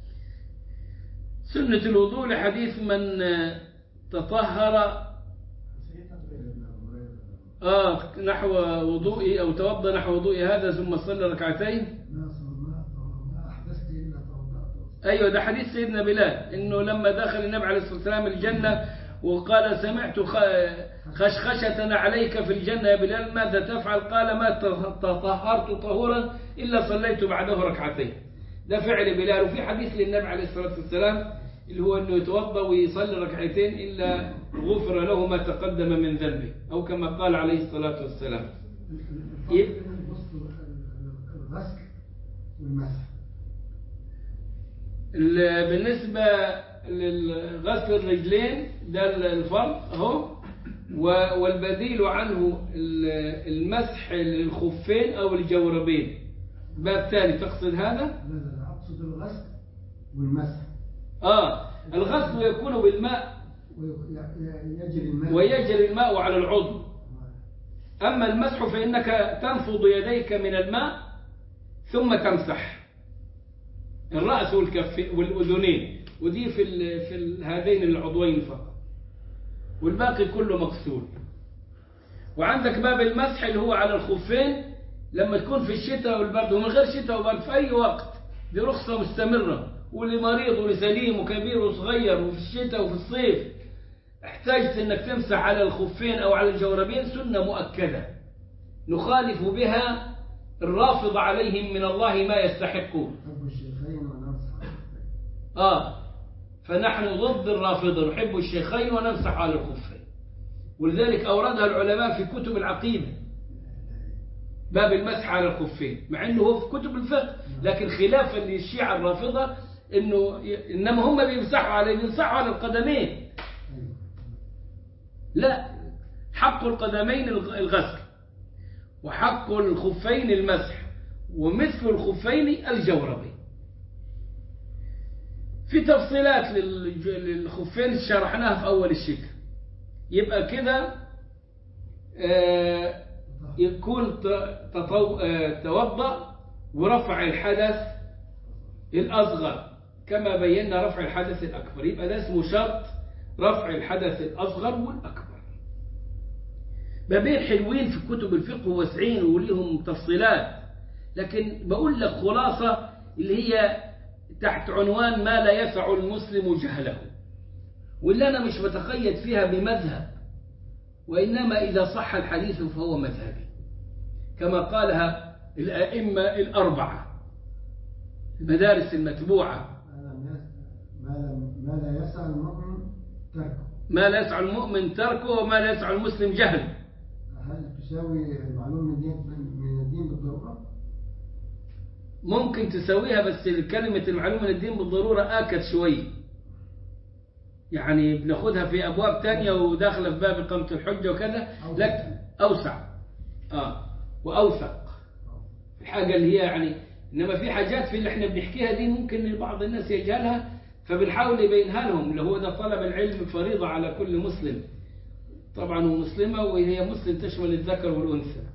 سنة الوضوء لحديث من تطهر آه نحو وضوئي أو توضأ نحو وضوئي هذا ثم صلى ركعتين ما أحدثت إلا توضأت أيوة ده حديث سيدنا بلال إنه لما دخل النبي عليه الصلاة والسلام الجنة وقال سمعت خشخشة عليك في الجنة يا بلال ماذا تفعل قال ما تطهرت طهورا إلا صليت بعده ركعتين ده فعل بلال وفي حديث للنبي عليه الصلاة والسلام اللي هو أنه يتوضأ ويصلي ركعتين إلا غفر له ما تقدم من ذنبه أو كما قال عليه الصلاة والسلام الفرق بين الغسل الغسل والمسح ال- بالنسبة للغسل الرجلين ده الفرق اهو و- والبديل عنه ال- المسح للخفين أو الجوربين باب ثاني تقصد هذا؟ لا لا لا أقصد الغسل والمسح آه الغسل يكون بالماء ويجري الماء ويجري الماء على العضو أما المسح فإنك تنفض يديك من الماء ثم تمسح الرأس والكف والأذنين ودي في ال في ال هذين العضوين فقط والباقي كله مغسول وعندك باب المسح اللي هو على الخفين لما تكون في الشتاء والبرد ومن غير شتاء وبرد في أي وقت دي رخصة مستمرة ولمريض ولسليم وكبير وصغير وفي الشتاء وفي الصيف احتجت انك تمسح على الخفين او على الجوربين سنة مؤكدة نخالف بها الرافض عليهم من الله ما يستحقون حب الشيخين ونمسح آه فنحن ضد الرافضة نحب الشيخين ونمسح على الخفين ولذلك أوردها العلماء في كتب العقيدة باب المسح على الخفين مع انه هو في كتب الفقه لكن خلافا للشيعة الرافضة انه انما هم بيمسحوا على بيمسحوا على القدمين أيوة. لا حق القدمين الغسل وحق الخفين المسح ومثل الخفين الجوربين في تفصيلات للج- للخفين شرحناها في أول الشكل يبقى كده آه، يكون ت- تطو- آه، توضأ ورفع الحدث الأصغر كما بينا رفع الحدث الأكبر يبقى ده اسمه شرط رفع الحدث الأصغر والأكبر بابين حلوين في كتب الفقه واسعين وليهم تفصيلات لكن بقول لك خلاصة اللي هي تحت عنوان ما لا يسع المسلم جهله واللي أنا مش بتقيد فيها بمذهب وإنما إذا صح الحديث فهو مذهبي كما قالها الأئمة الأربعة المدارس المتبوعة ما لم يس- ما لم- ما لا يسع المؤمن تركه ما لا يسع المؤمن تركه وما لا يسع المسلم جهله هل تساوي المعلوم من الدين من الدين بالضرورة؟ ممكن تسويها بس كلمة المعلومة من الدين بالضرورة آكد شوي يعني بناخدها في أبواب تانية وداخلة في باب إقامة الحجة وكذا لكن أوسع آه وأوثق الحاجة اللي هي يعني إنما في حاجات في اللي احنا بنحكيها دي ممكن بعض الناس يجهلها فبنحاول يبينها لهم اللي هو ده طلب العلم فريضة على كل مسلم طبعا ومسلمة وهي مسلم تشمل الذكر والأنثى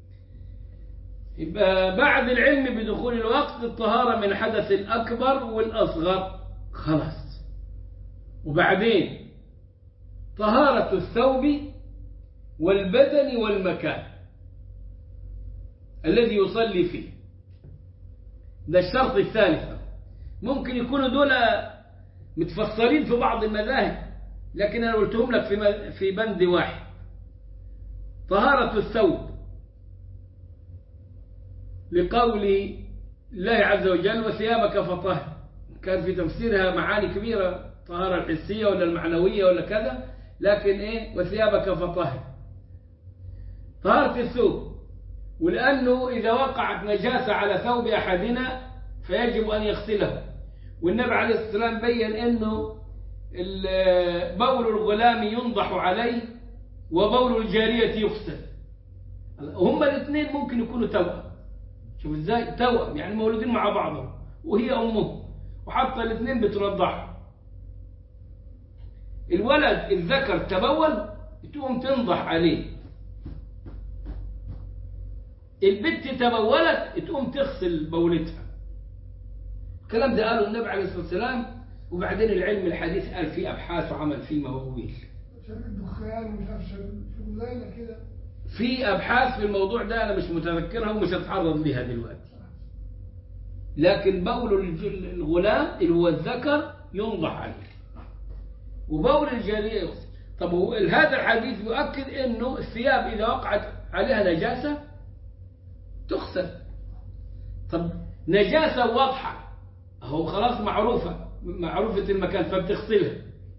يبقى بعد العلم بدخول الوقت الطهارة من الحدث الأكبر والأصغر خلاص وبعدين طهارة الثوب والبدن والمكان الذي يصلي فيه ده الشرط الثالث ممكن يكونوا دول متفصلين في بعض المذاهب لكن أنا قلتهم لك في في بند واحد طهارة الثوب لقول الله عز وجل وثيابك فطهر كان في تفسيرها معاني كبيرة طهارة الحسية ولا المعنوية ولا كذا لكن إيه وثيابك فطهر طهارة الثوب ولأنه إذا وقعت نجاسة على ثوب أحدنا فيجب أن يغسله والنبي عليه الصلاة والسلام بين أنه بول الغلام ينضح عليه وبول الجارية يغسل هما الاثنين ممكن يكونوا توأم شوف ازاي توأم يعني مولودين مع بعضهم وهي أمه وحتى الاثنين بترضعوا الولد الذكر تبول تقوم تنضح عليه البنت تبولت تقوم تغسل بولتها الكلام ده قاله النبي عليه الصلاة والسلام وبعدين العلم الحديث قال فيه أبحاث وعمل فيه مواويل شرب الدخان ومش عارف شغلانه كده في أبحاث في الموضوع ده أنا مش متذكرها ومش هتعرض لها دلوقتي لكن بول الج- الغلام اللي هو الذكر ينضح عليه وبول الجارية يغسل طب هو هذا الحديث يؤكد انه الثياب اذا وقعت عليها نجاسة تغسل طب نجاسة واضحة هو خلاص معروفة معروفة المكان فبتغسلها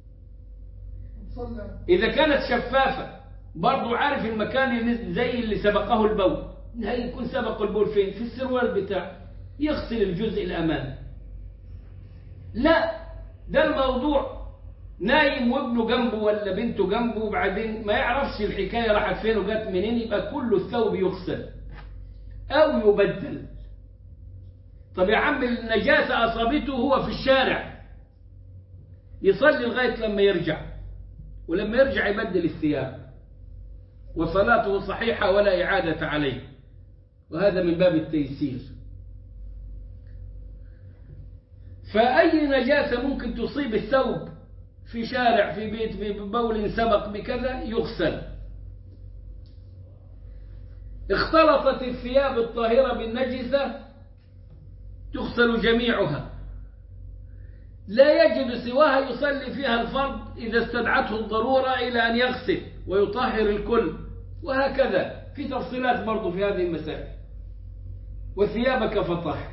تصلى إذا كانت شفافة برضو عارف المكان اللي زي اللي سبقه البول هي يكون سبق البول فين في السروال بتاعه يغسل الجزء الأمامي لا ده الموضوع نايم وابنه جنبه ولا بنته جنبه وبعدين ما يعرفش الحكاية راحت فين وجت منين يبقى كل الثوب يغسل أو يبدل طب يا عم النجاسة أصابته هو في الشارع يصلي لغاية لما يرجع ولما يرجع يبدل الثياب وصلاته صحيحة ولا إعادة عليه وهذا من باب التيسير فأي نجاسة ممكن تصيب الثوب في شارع في بيت ببول سبق بكذا يغسل اختلطت الثياب الطاهرة بالنجسة تغسل جميعها لا يجد سواها يصلي فيها الفرض إذا استدعته الضرورة إلى أن يغسل ويطهر الكل وهكذا في تفصيلات برضو في هذه المسائل وثيابك فطهر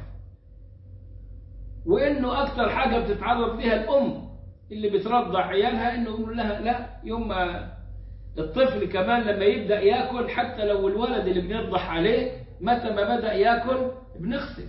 وإنه أكثر حاجة بتتعرض بها الأم اللي بترضع عيالها إنه يقول لها لا يوم ما الطفل كمان لما يبدأ يأكل حتى لو الولد اللي بنرضح عليه متى ما بدأ يأكل بنغسل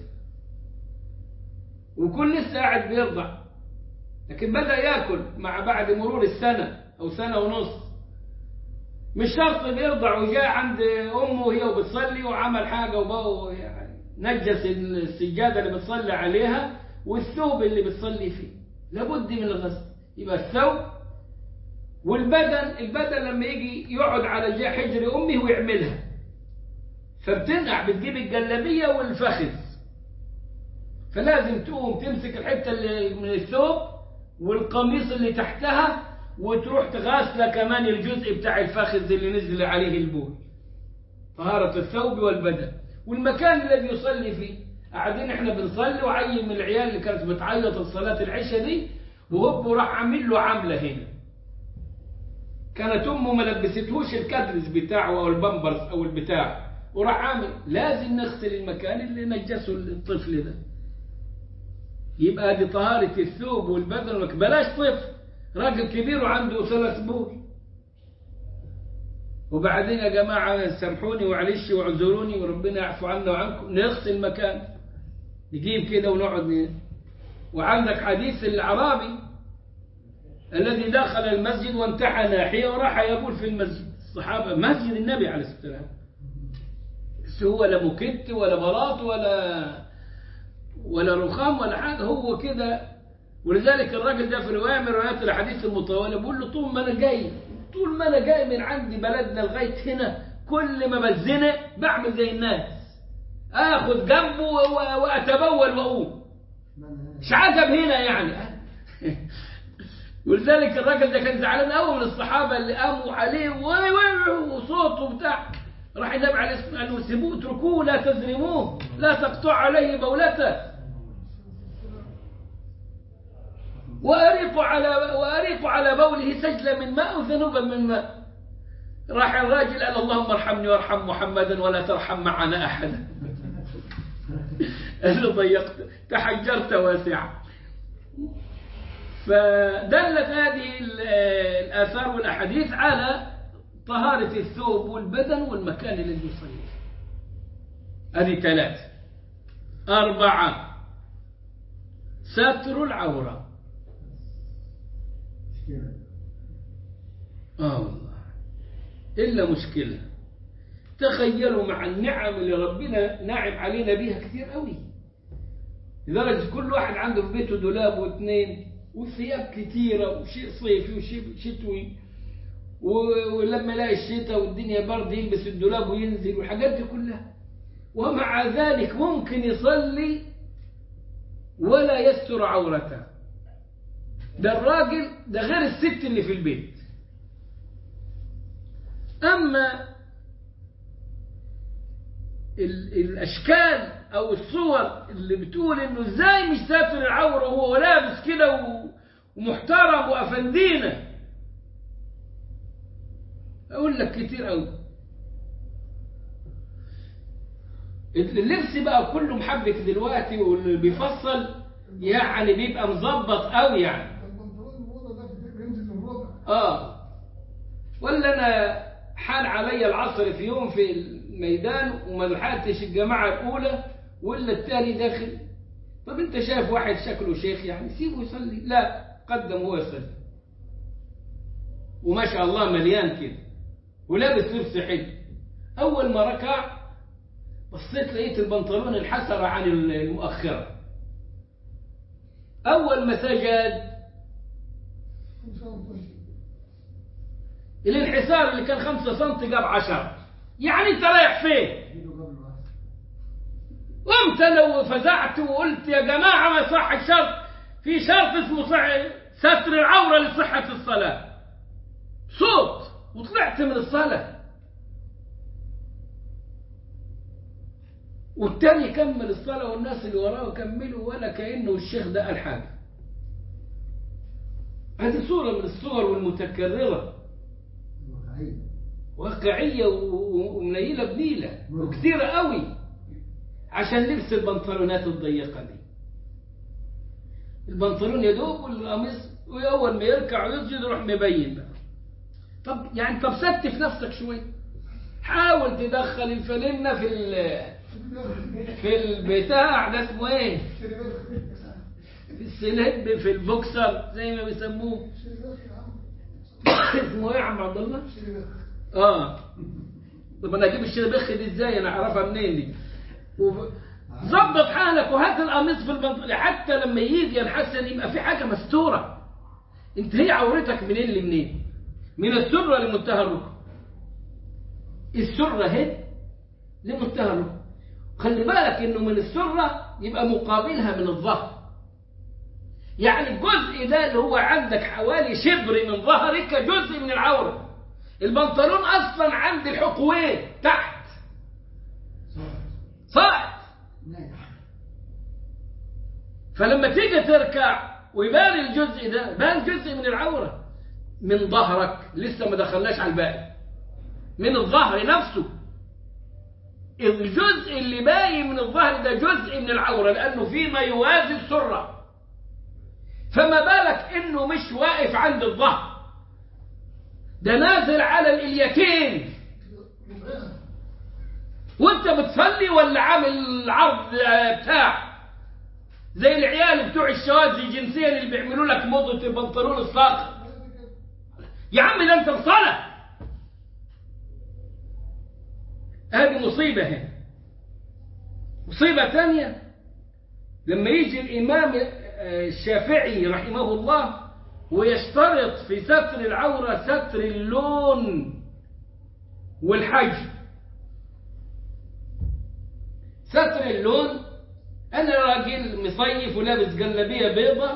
ويكون لسه قاعد بيرضع لكن بدأ يأكل مع بعد مرور السنة أو سنة ونص مش شرط بيرضع وجاء عند أمه وهي وبتصلي وعمل حاجة وبقوا يعني نجس السجادة اللي بتصلي عليها والثوب اللي بتصلي فيه لابد من الغسل يبقى الثوب والبدن البدن لما يجي يقعد على جا- حجر أمه ويعملها فبتنقع بتجيب الجلابية والفخذ فلازم تقوم تمسك الحتة اللي من الثوب والقميص اللي تحتها وتروح تغاسله كمان الجزء بتاع الفخذ اللي نزل عليه البول طهارة الثوب والبدن والمكان الذي يصلي فيه قاعدين احنا بنصلي وعين من العيال اللي كانت بتعيط الصلاة العشاء دي وهو راح عامل له عاملة هنا كانت امه ما لبستهوش الكدرس بتاعه او البامبرز او البتاع وراح عامل لازم نغسل المكان اللي نجسه الطفل ده يبقى دي طهارة الثوب والبدن والك- بلاش طفل راجل كبير وعنده ثلاث بول وبعدين يا جماعة سامحوني وعلش واعذروني وربنا يعفو عنا وعنكم نغسل مكان نجيب كده ونقعد ن- وعندك حديث الأعرابي الذي دخل المسجد وانتحى ناحية وراح يبول في المسجد الصحابة مسجد النبي عليه الصلاة والسلام بس هو لا مكت ولا بلاط ولا ولا رخام ولا حاجة هو كده ولذلك الراجل ده في رواية من روايات الحديث المطولة بيقول له طول ما أنا جاي طول ما أنا جاي من عندي بلدنا لغاية هنا كل ما بتزنق بعمل زي الناس آخذ جنبه و- وأتبول وأقوم مش عجب هنا يعني ولذلك الراجل ده كان زعلان قوي من الصحابه اللي قاموا عليه و- و- وصوت وبتاع راح النبي عليه الصلاه والسلام قال له سيبوه اتركوه لا تزرموه لا تقطع عليه بولته وأريقوا على وأريقوا على بوله سجلا من ماء وذنوبا من ماء راح الراجل قال اللهم ارحمني وارحم محمدا ولا ترحم معنا أحدا قال له ضيقت تحجرت واسعا فدلت هذه ال- الآثار والأحاديث على طهارة الثوب والبدن والمكان الذي يصلي فيه. هذه ثلاثة أربعة ستر العورة مشكلة آه والله إلا مشكلة تخيلوا مع النعم اللي ربنا ناعم علينا بيها كثير قوي لدرجة كل واحد عنده في بيته دولاب واثنين وثياب كثيرة وشيء صيفي وشيء شتوي و- ولما يلاقي الشتاء والدنيا برد يلبس الدولاب وينزل والحاجات دي كلها ومع ذلك ممكن يصلي ولا يستر عورته ده الراجل ده غير الست اللي في البيت أما ال- الأشكال أو الصور اللي بتقول إنه إزاي مش ساتر العورة وهو لابس كده و- ومحترم وأفندينا أقول لك كتير أوي اللبس بقى كله محبك دلوقتي واللي بيفصل يعني بيبقى مظبط قوي يعني البنطلون الموضة ده بينزل من ربع اه ولا انا حال علي العصر في يوم في الميدان وما لحقتش الجماعه الاولى ولا الثاني داخل طب انت شايف واحد شكله شيخ يعني سيبه يصلي لا قدم هو يصلي وما شاء الله مليان كده ولابس لبس حلو اول ما ركع بصيت لقيت البنطلون انحسر عن المؤخره اول ما سجد إن شاء الله الانحسار اللي كان خمسة سم جاب عشرة يعني انت رايح فين جيله قبل واحد قمت لو فزعت وقلت يا جماعة ما يصح الشرط في شرط اسمه صح ستر العورة لصحة الصلاة صوت وطلعت من الصلاة والتاني كمل الصلاة والناس اللي وراه كملوا ولا كأنه الشيخ ده قال حاجة هذه صورة من الصور والمتكررة واقعية واقعية و- و- ومنيلة بنيلة وكثيرة قوي عشان لبس البنطلونات الضيقة دي البنطلون يدوب والقميص وأول ما يركع ويسجد يروح مبين بقى طب يعني طب ستف نفسك شوية حاول تدخل الفانلة في ال في البتاع ده اسمه ايه؟ في السلب في البوكسر زي ما بيسموه اسمه ايه يا عم عبد الله؟ اه طب انا اجيب الشربخ دي ازاي انا اعرفها منين دي وب- ظبط حالك وهات القميص في البنطلون حتى لما يجي ينحسن يبقى في حاجه مستوره انت هي عورتك منين لمنين من السره لمنتهى الركب السره اهي لمنتهى الركب خلي بالك انه من السره يبقى مقابلها من الظهر يعني الجزء ده اللي هو عندك حوالي شبر من ظهرك جزء من العوره البنطلون اصلا عند الحقوين تحت صح فلما تيجي تركع ويبان الجزء ده بان جزء من العورة من ظهرك لسه ما دخلناش على الباقي من الظهر نفسه الجزء اللي باقي من الظهر ده جزء من العورة لأنه فيما يوازي السرة فما بالك إنه مش واقف عند الظهر ده نازل على الإليتين وانت بتصلي ولا عامل عرض آه، بتاع زي العيال بتوع الشواذ الجنسية اللي بيعملوا لك موضة البنطلون الساقط يا عم ده انت في صلاة هذه مصيبة هنا مصيبة ثانية لما يجي الإمام الشافعي رحمه الله ويشترط في ستر العورة ستر اللون والحجم ستر اللون أنا راجل مصيف ولابس جلابية بيضة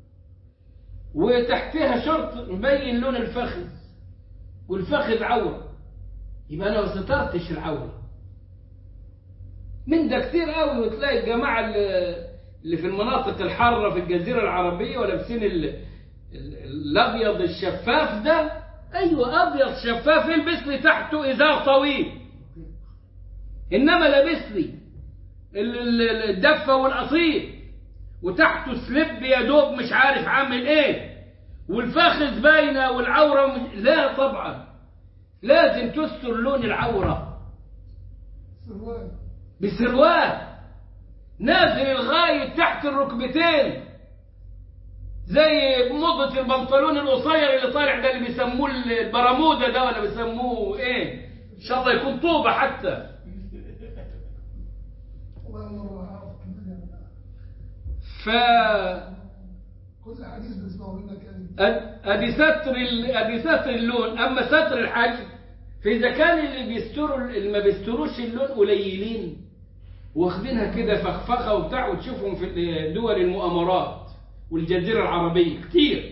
وتحتها شرط مبين لون الفخذ والفخذ عورة يبقى أنا ما سترتش العورة من ده كتير قوي وتلاقي الجماعة اللي اللي في المناطق الحارة في الجزيرة العربية ولابسين ال- ال- الأبيض الشفاف ده أيوة أبيض شفاف يلبس لي تحته إزار طويل إنما لابس لي ال- ال- الدفة والقصير وتحته سليب يا دوب مش عارف عامل ايه والفخذ باينه والعوره مش... لا طبعا لازم تستر لون العوره سروال بسروال نازل لغايه تحت الركبتين زي موضة البنطلون القصير اللي طالع ده اللي بيسموه البرمودا ده ولا بيسموه ايه ان شاء الله يكون طوبة حتى والله أنا ما أعرف كمان يعني. ف كل حديث بنسمعه منك يعني أد- ادي ستر ال- ادي ستر اللون اما ستر الحجم فاذا كان اللي بيستروا اللي ما بيستروش اللون قليلين واخدينها كده فخفخه وبتاع وتشوفهم في دول المؤامرات والجزيره العربيه كتير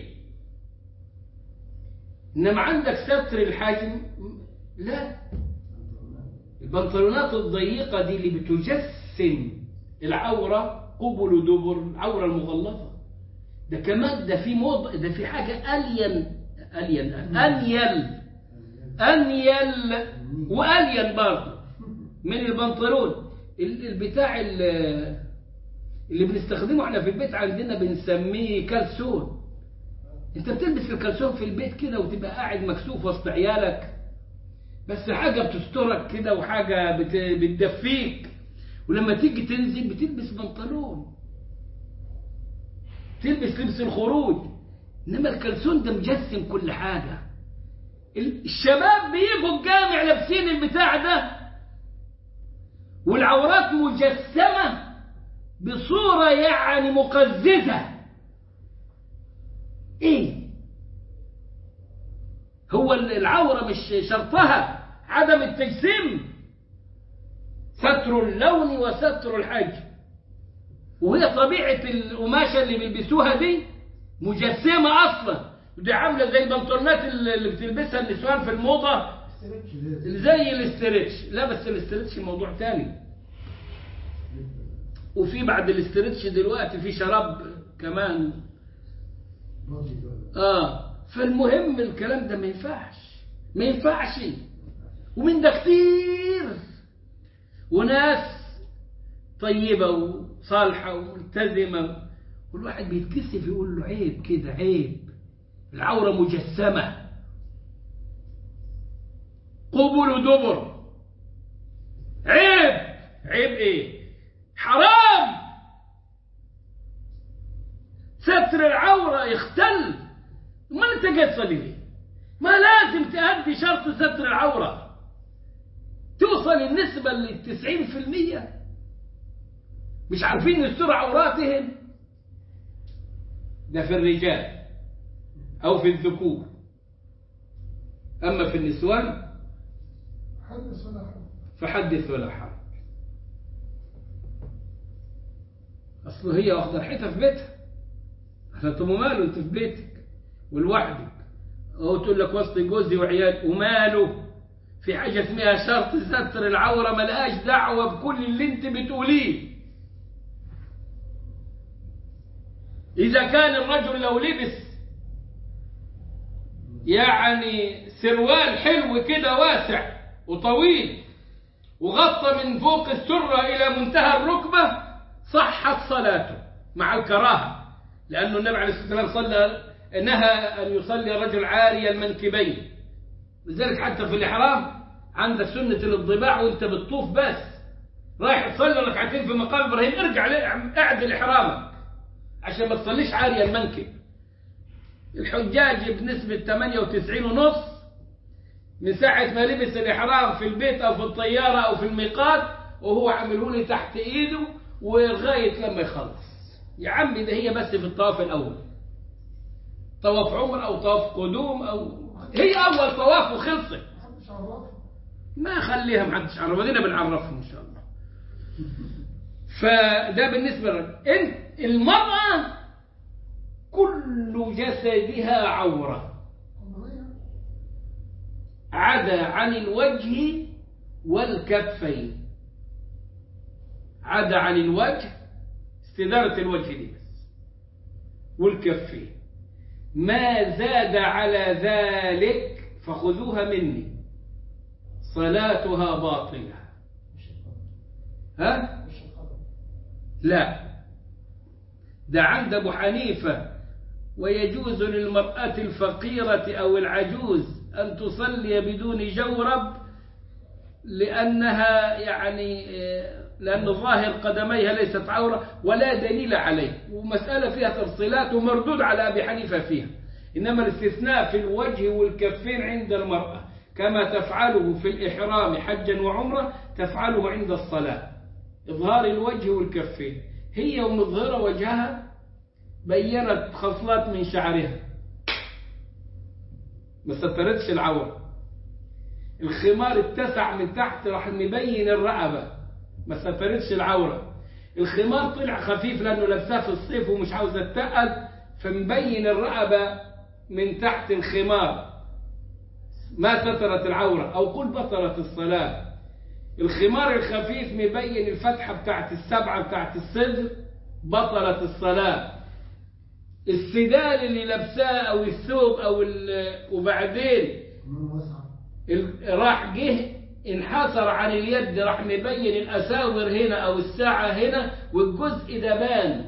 انما عندك ستر الحجم لا البنطلونات الضيقه دي اللي بتجسم العوره قبل ودبر العوره المغلظه ده كمان ده في موض ده في حاجة ألين ألين أنيل أنيل وألين برضه من البنطلون ال- البتاع ال- اللي بنستخدمه احنا في البيت عندنا بنسميه كلسون انت بتلبس الكلسون في البيت كده وتبقى قاعد مكسوف وسط عيالك بس حاجة بتسترك كده وحاجة بت- بتدفيك ولما تيجي تنزل بتلبس بنطلون تلبس لبس الخروج انما الكلسون ده مجسم كل حاجه ال- الشباب بيجوا الجامع لابسين البتاع ده والعورات مجسمه بصوره يعني مقززه ايه هو ال- العوره مش شرطها عدم التجسيم ستر اللون وستر الحجم وهي طبيعة القماشة اللي بيلبسوها دي مجسمة أصلا ودي عاملة زي البنطلونات اللي بتلبسها النسوان في الموضة استرتش لازم اللي زي الاسترتش لا بس الاسترتش موضوع تاني وفي بعد الاسترتش دلوقتي في شراب كمان راضي دول. اه فالمهم الكلام ده ما ينفعش ما ينفعش ومن ده كتير وناس طيبة وصالحة وملتزمة والواحد بيتكسف يقول له عيب كده عيب العورة مجسمة قبل ودبر عيب عيب ايه حرام ستر العورة يختل ما انت جاي تصلي ليه ما لازم تأدي شرط ستر العورة توصل النسبة للتسعين في المية مش عارفين يستر عوراتهم ده في الرجال أو في الذكور أما في النسوان حدث ولا حرج فحدث ولا حرج أصل هي واخدة ريحتها في بيتها أنت ماله أنت في بيتك ولوحدك أو تقول لك وسط جوزي وعيال وماله في حاجة اسمها شرط ستر العورة ملهاش دعوة بكل اللي أنت بتقوليه إذا كان الرجل لو لبس يعني سروال حلو كده واسع وطويل وغطى من فوق السرة إلى منتهى الركبة صحت صلاته مع الكراهة لأنه النبي عليه الصلاة والسلام صلى نهى أن يصلي الرجل عاري المنكبين لذلك حتى في الإحرام عندك سنة الانضباع وأنت بتطوف بس رايح تصلي ركعتين في مقام إبراهيم ارجع ليه- اعدل إحرامك عشان ما تصليش عاري المنكب الحجاج بنسبة 98 ونص من ساعة ما لبس الإحرام في البيت أو في الطيارة أو في الميقات وهو عامله لي تحت ايده ولغايه لما يخلص يا عمي ده هي بس في الطواف الاول طواف عمر او طواف قدوم او هي اول طواف وخلصت محدش عرفه ما خليها محدش عرف ودينا بنعرفهم ان شاء الله فده بالنسبه للرجل انت المراه كل جسدها عوره قمرية عدا عن الوجه والكفين عدا عن الوجه استدارة الوجه دي بس والكفين ما زاد على ذلك فخذوها مني صلاتها باطلة مش القدر ها مش القدر لا ده عند أبو حنيفة ويجوز للمرأة الفقيرة أو العجوز أن تصلي بدون جورب لأنها يعني آه، لأن ظاهر قدميها ليست عورة ولا دليل عليه ومسألة فيها تفصيلات ومردود على أبي حنيفة فيها إنما الاستثناء في الوجه والكفين عند المرأة كما تفعله في الإحرام حجا وعمرة تفعله عند الصلاة إظهار الوجه والكفين هي ومظهرة وجهها بينت خصلات من شعرها ما سترتش العورة الخمار اتسع من تحت راح مبين الرقبة ما سترتش العورة الخمار طلع خفيف لأنه لابساه في الصيف ومش عاوز اتقل فمبين الرقبة من تحت الخمار ما سترت العورة أو قل بطلت الصلاة الخمار الخفيف مبين الفتحة بتاعت السبعة بتاعت الصدر بطلت الصلاة السدال اللي لابساه أو الثوب أو ال- وبعدين كمان واسعة ال- راح جه انحصر عن اليد راح مبين الأساور هنا أو الساعة هنا والجزء ده بان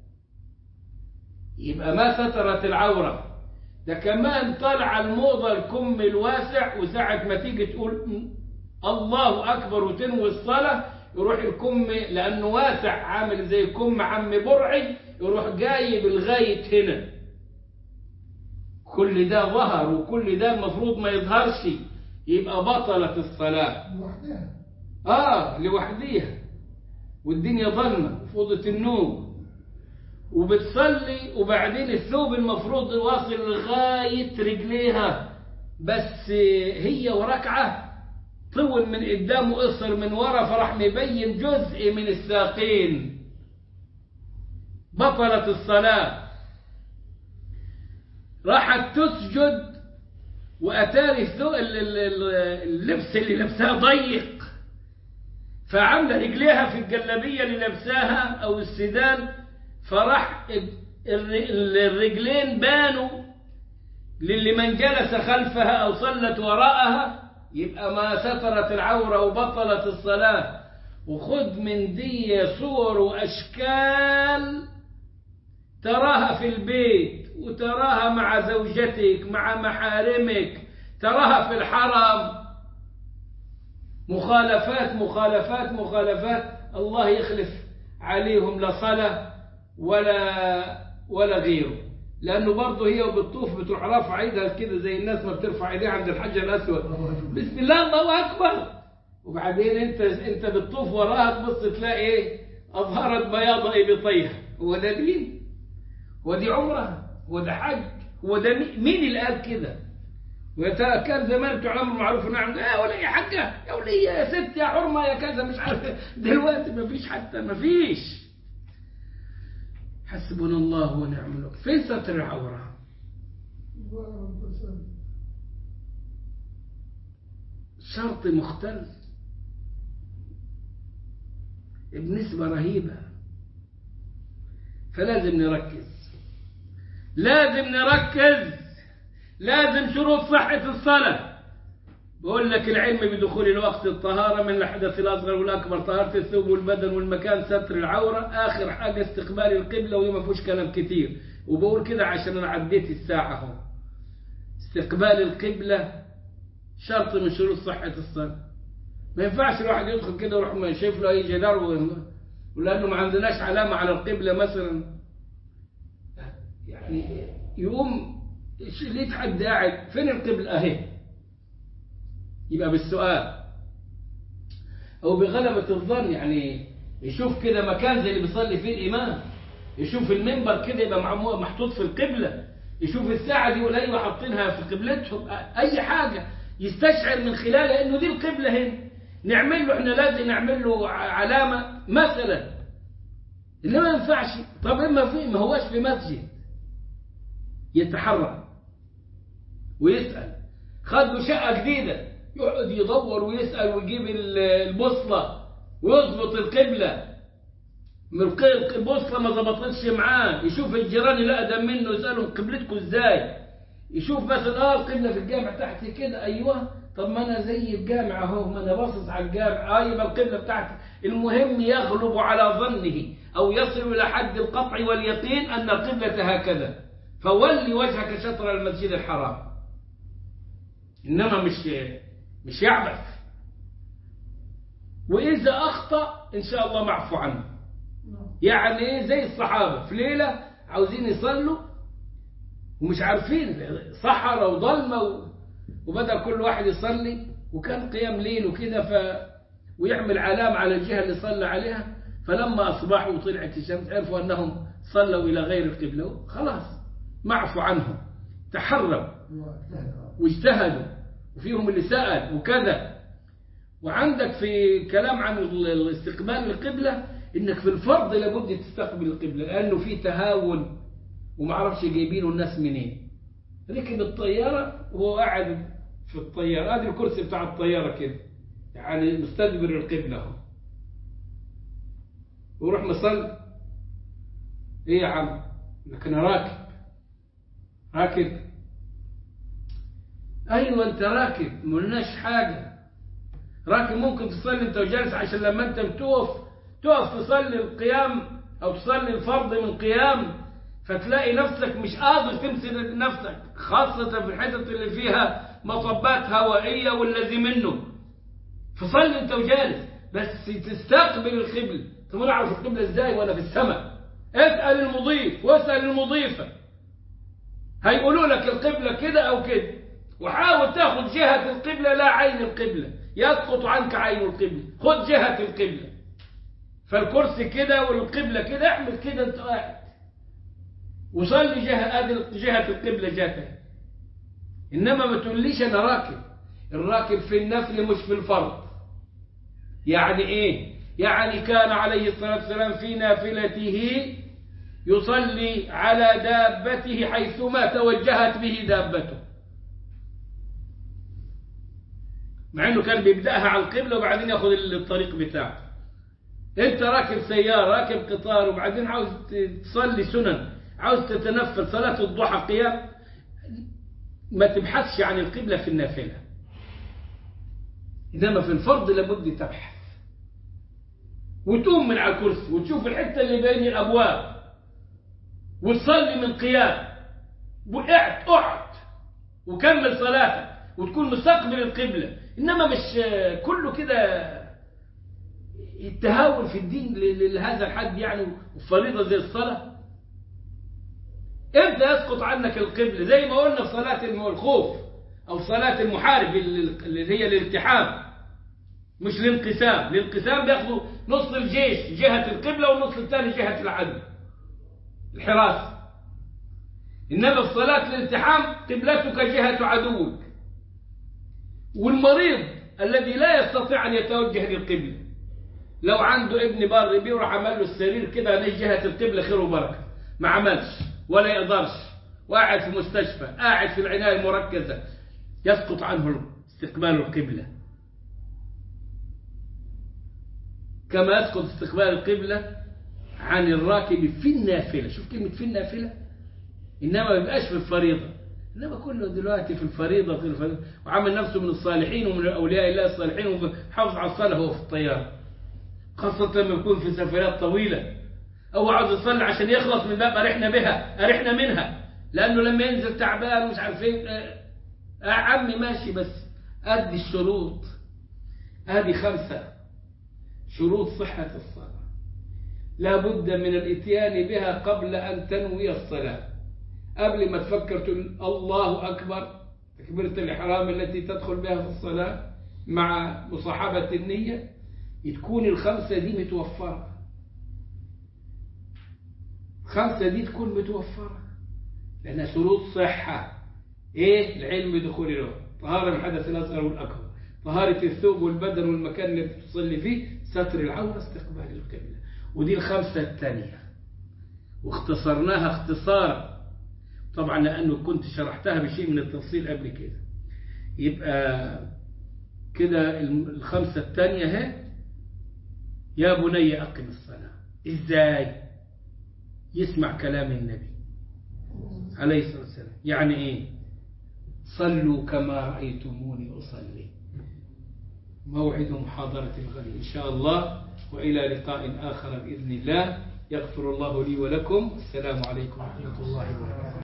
يبقى ما سترت العورة ده كمان طلع الموضة الكم الواسع وساعة ما تيجي تقول م- الله أكبر وتنوي الصلاة يروح الكم لأنه واسع عامل زي كم عم برعي يروح جايب لغاية هنا كل ده ظهر وكل ده المفروض ما يظهرش يبقى بطلت الصلاة لوحدها آه لوحديها والدنيا ظلمة في أوضة النوم وبتصلي وبعدين الثوب المفروض واصل لغاية رجليها بس هي وركعة طول من قدام وقصر من ورا فراح مبين جزء من الساقين بطلت الصلاة راحت تسجد وأتاري الثو- ال- ال- ال- اللبس اللي لابساه ضيق فعامله رجليها في الجلابيه اللي لابساها او السدال فراح الر- الرجلين بانوا للي من جلس خلفها او صلت وراءها يبقى ما سترت العوره وبطلت الصلاه وخد من دي صور واشكال تراها في البيت وتراها مع زوجتك مع محارمك تراها في الحرم مخالفات مخالفات مخالفات الله يخلف عليهم لا صلاة ولا ولا غيره لأنه برضه هي وبتطوف بتروح رافعة ايدها كده زي الناس ما بترفع ايديها عند الحجر الأسود بسم الله الله أكبر وبعدين أنت أنت بتطوف وراها تبص تلاقي إيه أظهرت بياض إبطيها هو ده دين هو دي عمرة هو ده حج هو ده مي- مين اللي قال كده ويتا- كان زمان بتوع الامر معروف نعم يا ولا يا حاجه يا وليه يا ست يا حرمه يا كذا مش عارف إيه. دلوقتي ما فيش حتى ما فيش حسبنا الله ونعم الوكيل فين ستر العوره شرط مختل بنسبة رهيبة فلازم نركز لازم نركز لازم شروط صحة الصلاة بقول لك العلم بدخول الوقت الطهارة من الحدث الأصغر والأكبر طهارة الثوب والبدن والمكان ستر العورة آخر حاجة استقبال القبلة وهي ما فيهوش كلام كتير وبقول كده عشان أنا عديت الساعة اهو استقبال القبلة شرط من شروط صحة الصلاة ما ينفعش الواحد يدخل كده ويروح ما شايف له أي جدار و- ولأنه ما عندناش علامة على القبلة مثلا يعني يقوم إيش- ليه حد قاعد فين القبلة أهي يبقى بالسؤال أو بغلبة الظن يعني يشوف كده مكان زي اللي بيصلي فيه الإمام يشوف المنبر كده يبقى معمول محطوط في القبلة يشوف الساعة دي يقول أيوة حاطينها في قبلتهم أي حاجة يستشعر من خلالها إنه دي القبلة هنا نعمل له إحنا لازم نعمل له علامة مثلا اللي ما ينفعش طب إما في ما هواش في مسجد يتحرك ويسأل خد له شقة جديدة يقعد يدور ويسأل ويجيب البوصلة ويظبط القبلة البوصلة ما ظبطتش معاه يشوف الجيران اللي أقدم منه يسألهم قبلتكم إزاي يشوف مثلا اه القبلة في الجامع تحت كده أيوه طب ما أنا زي الجامع أهو ما أنا باصص على الجامع اه يبقى القبلة بتاعتي المهم يغلب على ظنه أو يصل إلى حد القطع واليقين أن القبلة هكذا فولي وجهك شطر المسجد الحرام إنما مش مش يعبث وإذا أخطأ إن شاء الله معفو عنه يعني زي الصحابة في ليلة عاوزين يصلوا ومش عارفين صحراء وظلمة وبدأ كل واحد يصلي وكان قيام ليل وكده ف ويعمل علام على الجهة اللي صلى عليها فلما أصبحوا وطلعت الشمس عرفوا أنهم صلوا إلى غير القبلة خلاص معفو عنهم تحروا واجتهدوا وفيهم اللي سأل وكذا وعندك في كلام عن الاستقبال القبلة انك في الفرض لابد تستقبل القبلة لانه في تهاون وما عرفش جايبينه الناس منين ركب الطيارة وهو قاعد في الطيارة هذا الكرسي بتاع الطيارة كده يعني مستدبر القبلة اهو ويروح مصلي ايه يا عم لكن راكب راكب ايوه انت راكب ملناش حاجة راكب ممكن تصلي انت وجالس عشان لما انت بتقف تقف تصلي القيام او تصلي الفرض من قيام فتلاقي نفسك مش قادر تمسك نفسك خاصة في الحتت اللي فيها مطبات هوائية والذي منه فصلي انت وجالس بس تستقبل القبلة طب انا اعرف القبلة ازاي وانا في السماء اسأل المضيف واسأل المضيفة هيقولوا لك القبلة كده او كده وحاول تاخذ جهة القبلة لا عين القبلة يسقط عنك عين القبلة خذ جهة القبلة فالكرسي كده والقبلة كده اعمل كده انت قاعد وصلي جهة جهة القبلة جهتها انما ما تقوليش انا راكب الراكب في النفل مش في الفرض يعني ايه يعني كان عليه الصلاة والسلام في نافلته يصلي على دابته حيثما توجهت به دابته مع انه كان بيبداها على القبله وبعدين ياخذ الطريق بتاعه انت راكب سياره راكب قطار وبعدين عاوز تصلي سنن عاوز تتنفل صلاه الضحى قيام ما تبحثش عن القبله في النافله انما في الفرض لابد تبحث وتقوم من على الكرسي وتشوف الحته اللي بين الابواب وتصلي من قيام وقعت اقعد وكمل صلاتك وتكون مستقبل القبله انما مش كله كده التهاون في الدين لهذا الحد يعني وفريضه زي الصلاه امتى يسقط عنك القبله زي ما قلنا في صلاه الخوف او صلاه المحارب اللي هي الالتحام مش الانقسام الانقسام بياخدوا نص الجيش جهه القبله والنص الثاني جهه العدو الحراسه انما في صلاه الالتحام قبلتك جهه عدوك والمريض الذي لا يستطيع أن يتوجه للقبلة لو عنده ابن بار بيروح عمل له السرير كده من جهة القبلة خير وبركة ما عملش ولا يقدرش وقاعد في مستشفى قاعد في العناية المركزة يسقط عنه استقبال القبلة كما يسقط استقبال القبلة عن الراكب في النافلة شوف كلمة في النافلة إنما ما بيبقاش في الفريضة إنما كله دلوقتي في الفريضة في الفريضة وعامل نفسه من الصالحين ومن أولياء الله الصالحين وحافظ على الصلاة هو في الطيارة خاصة لما يكون في سفرات طويلة أو عاوز يصلي عشان يخلص من باب أرحنا بها أرحنا منها لأنه لما ينزل تعبان مش عارف ايه آه عمي ماشي بس أدي الشروط هذه خمسة شروط صحة الصلاة لا بد من الاتيان بها قبل أن تنوي الصلاة قبل ما تفكر تقول الله أكبر تكبيرة الإحرام التي تدخل بها في الصلاة مع مصاحبة النية تكون الخمسة دي متوفرة الخمسة دي تكون متوفرة لأنها شروط صحة إيه العلم بدخول الوقت طهارة من الحدث الأصغر والأكبر طهارة الثوب والبدن والمكان اللي تصلي فيه ستر العورة استقبال القبلة ودي الخمسة الثانية واختصرناها اختصارا طبعا لأنه كنت شرحتها بشيء من التفصيل قبل كده يبقى كده الخمسة الثانية اهي يا بني أقم الصلاة إزاي يسمع كلام النبي عليه الصلاة والسلام يعني إيه صلوا كما رأيتموني أصلي موعد محاضرة الغد إن شاء الله وإلى لقاء آخر بإذن الله يغفر الله لي ولكم السلام عليكم ورحمة الله وبركاته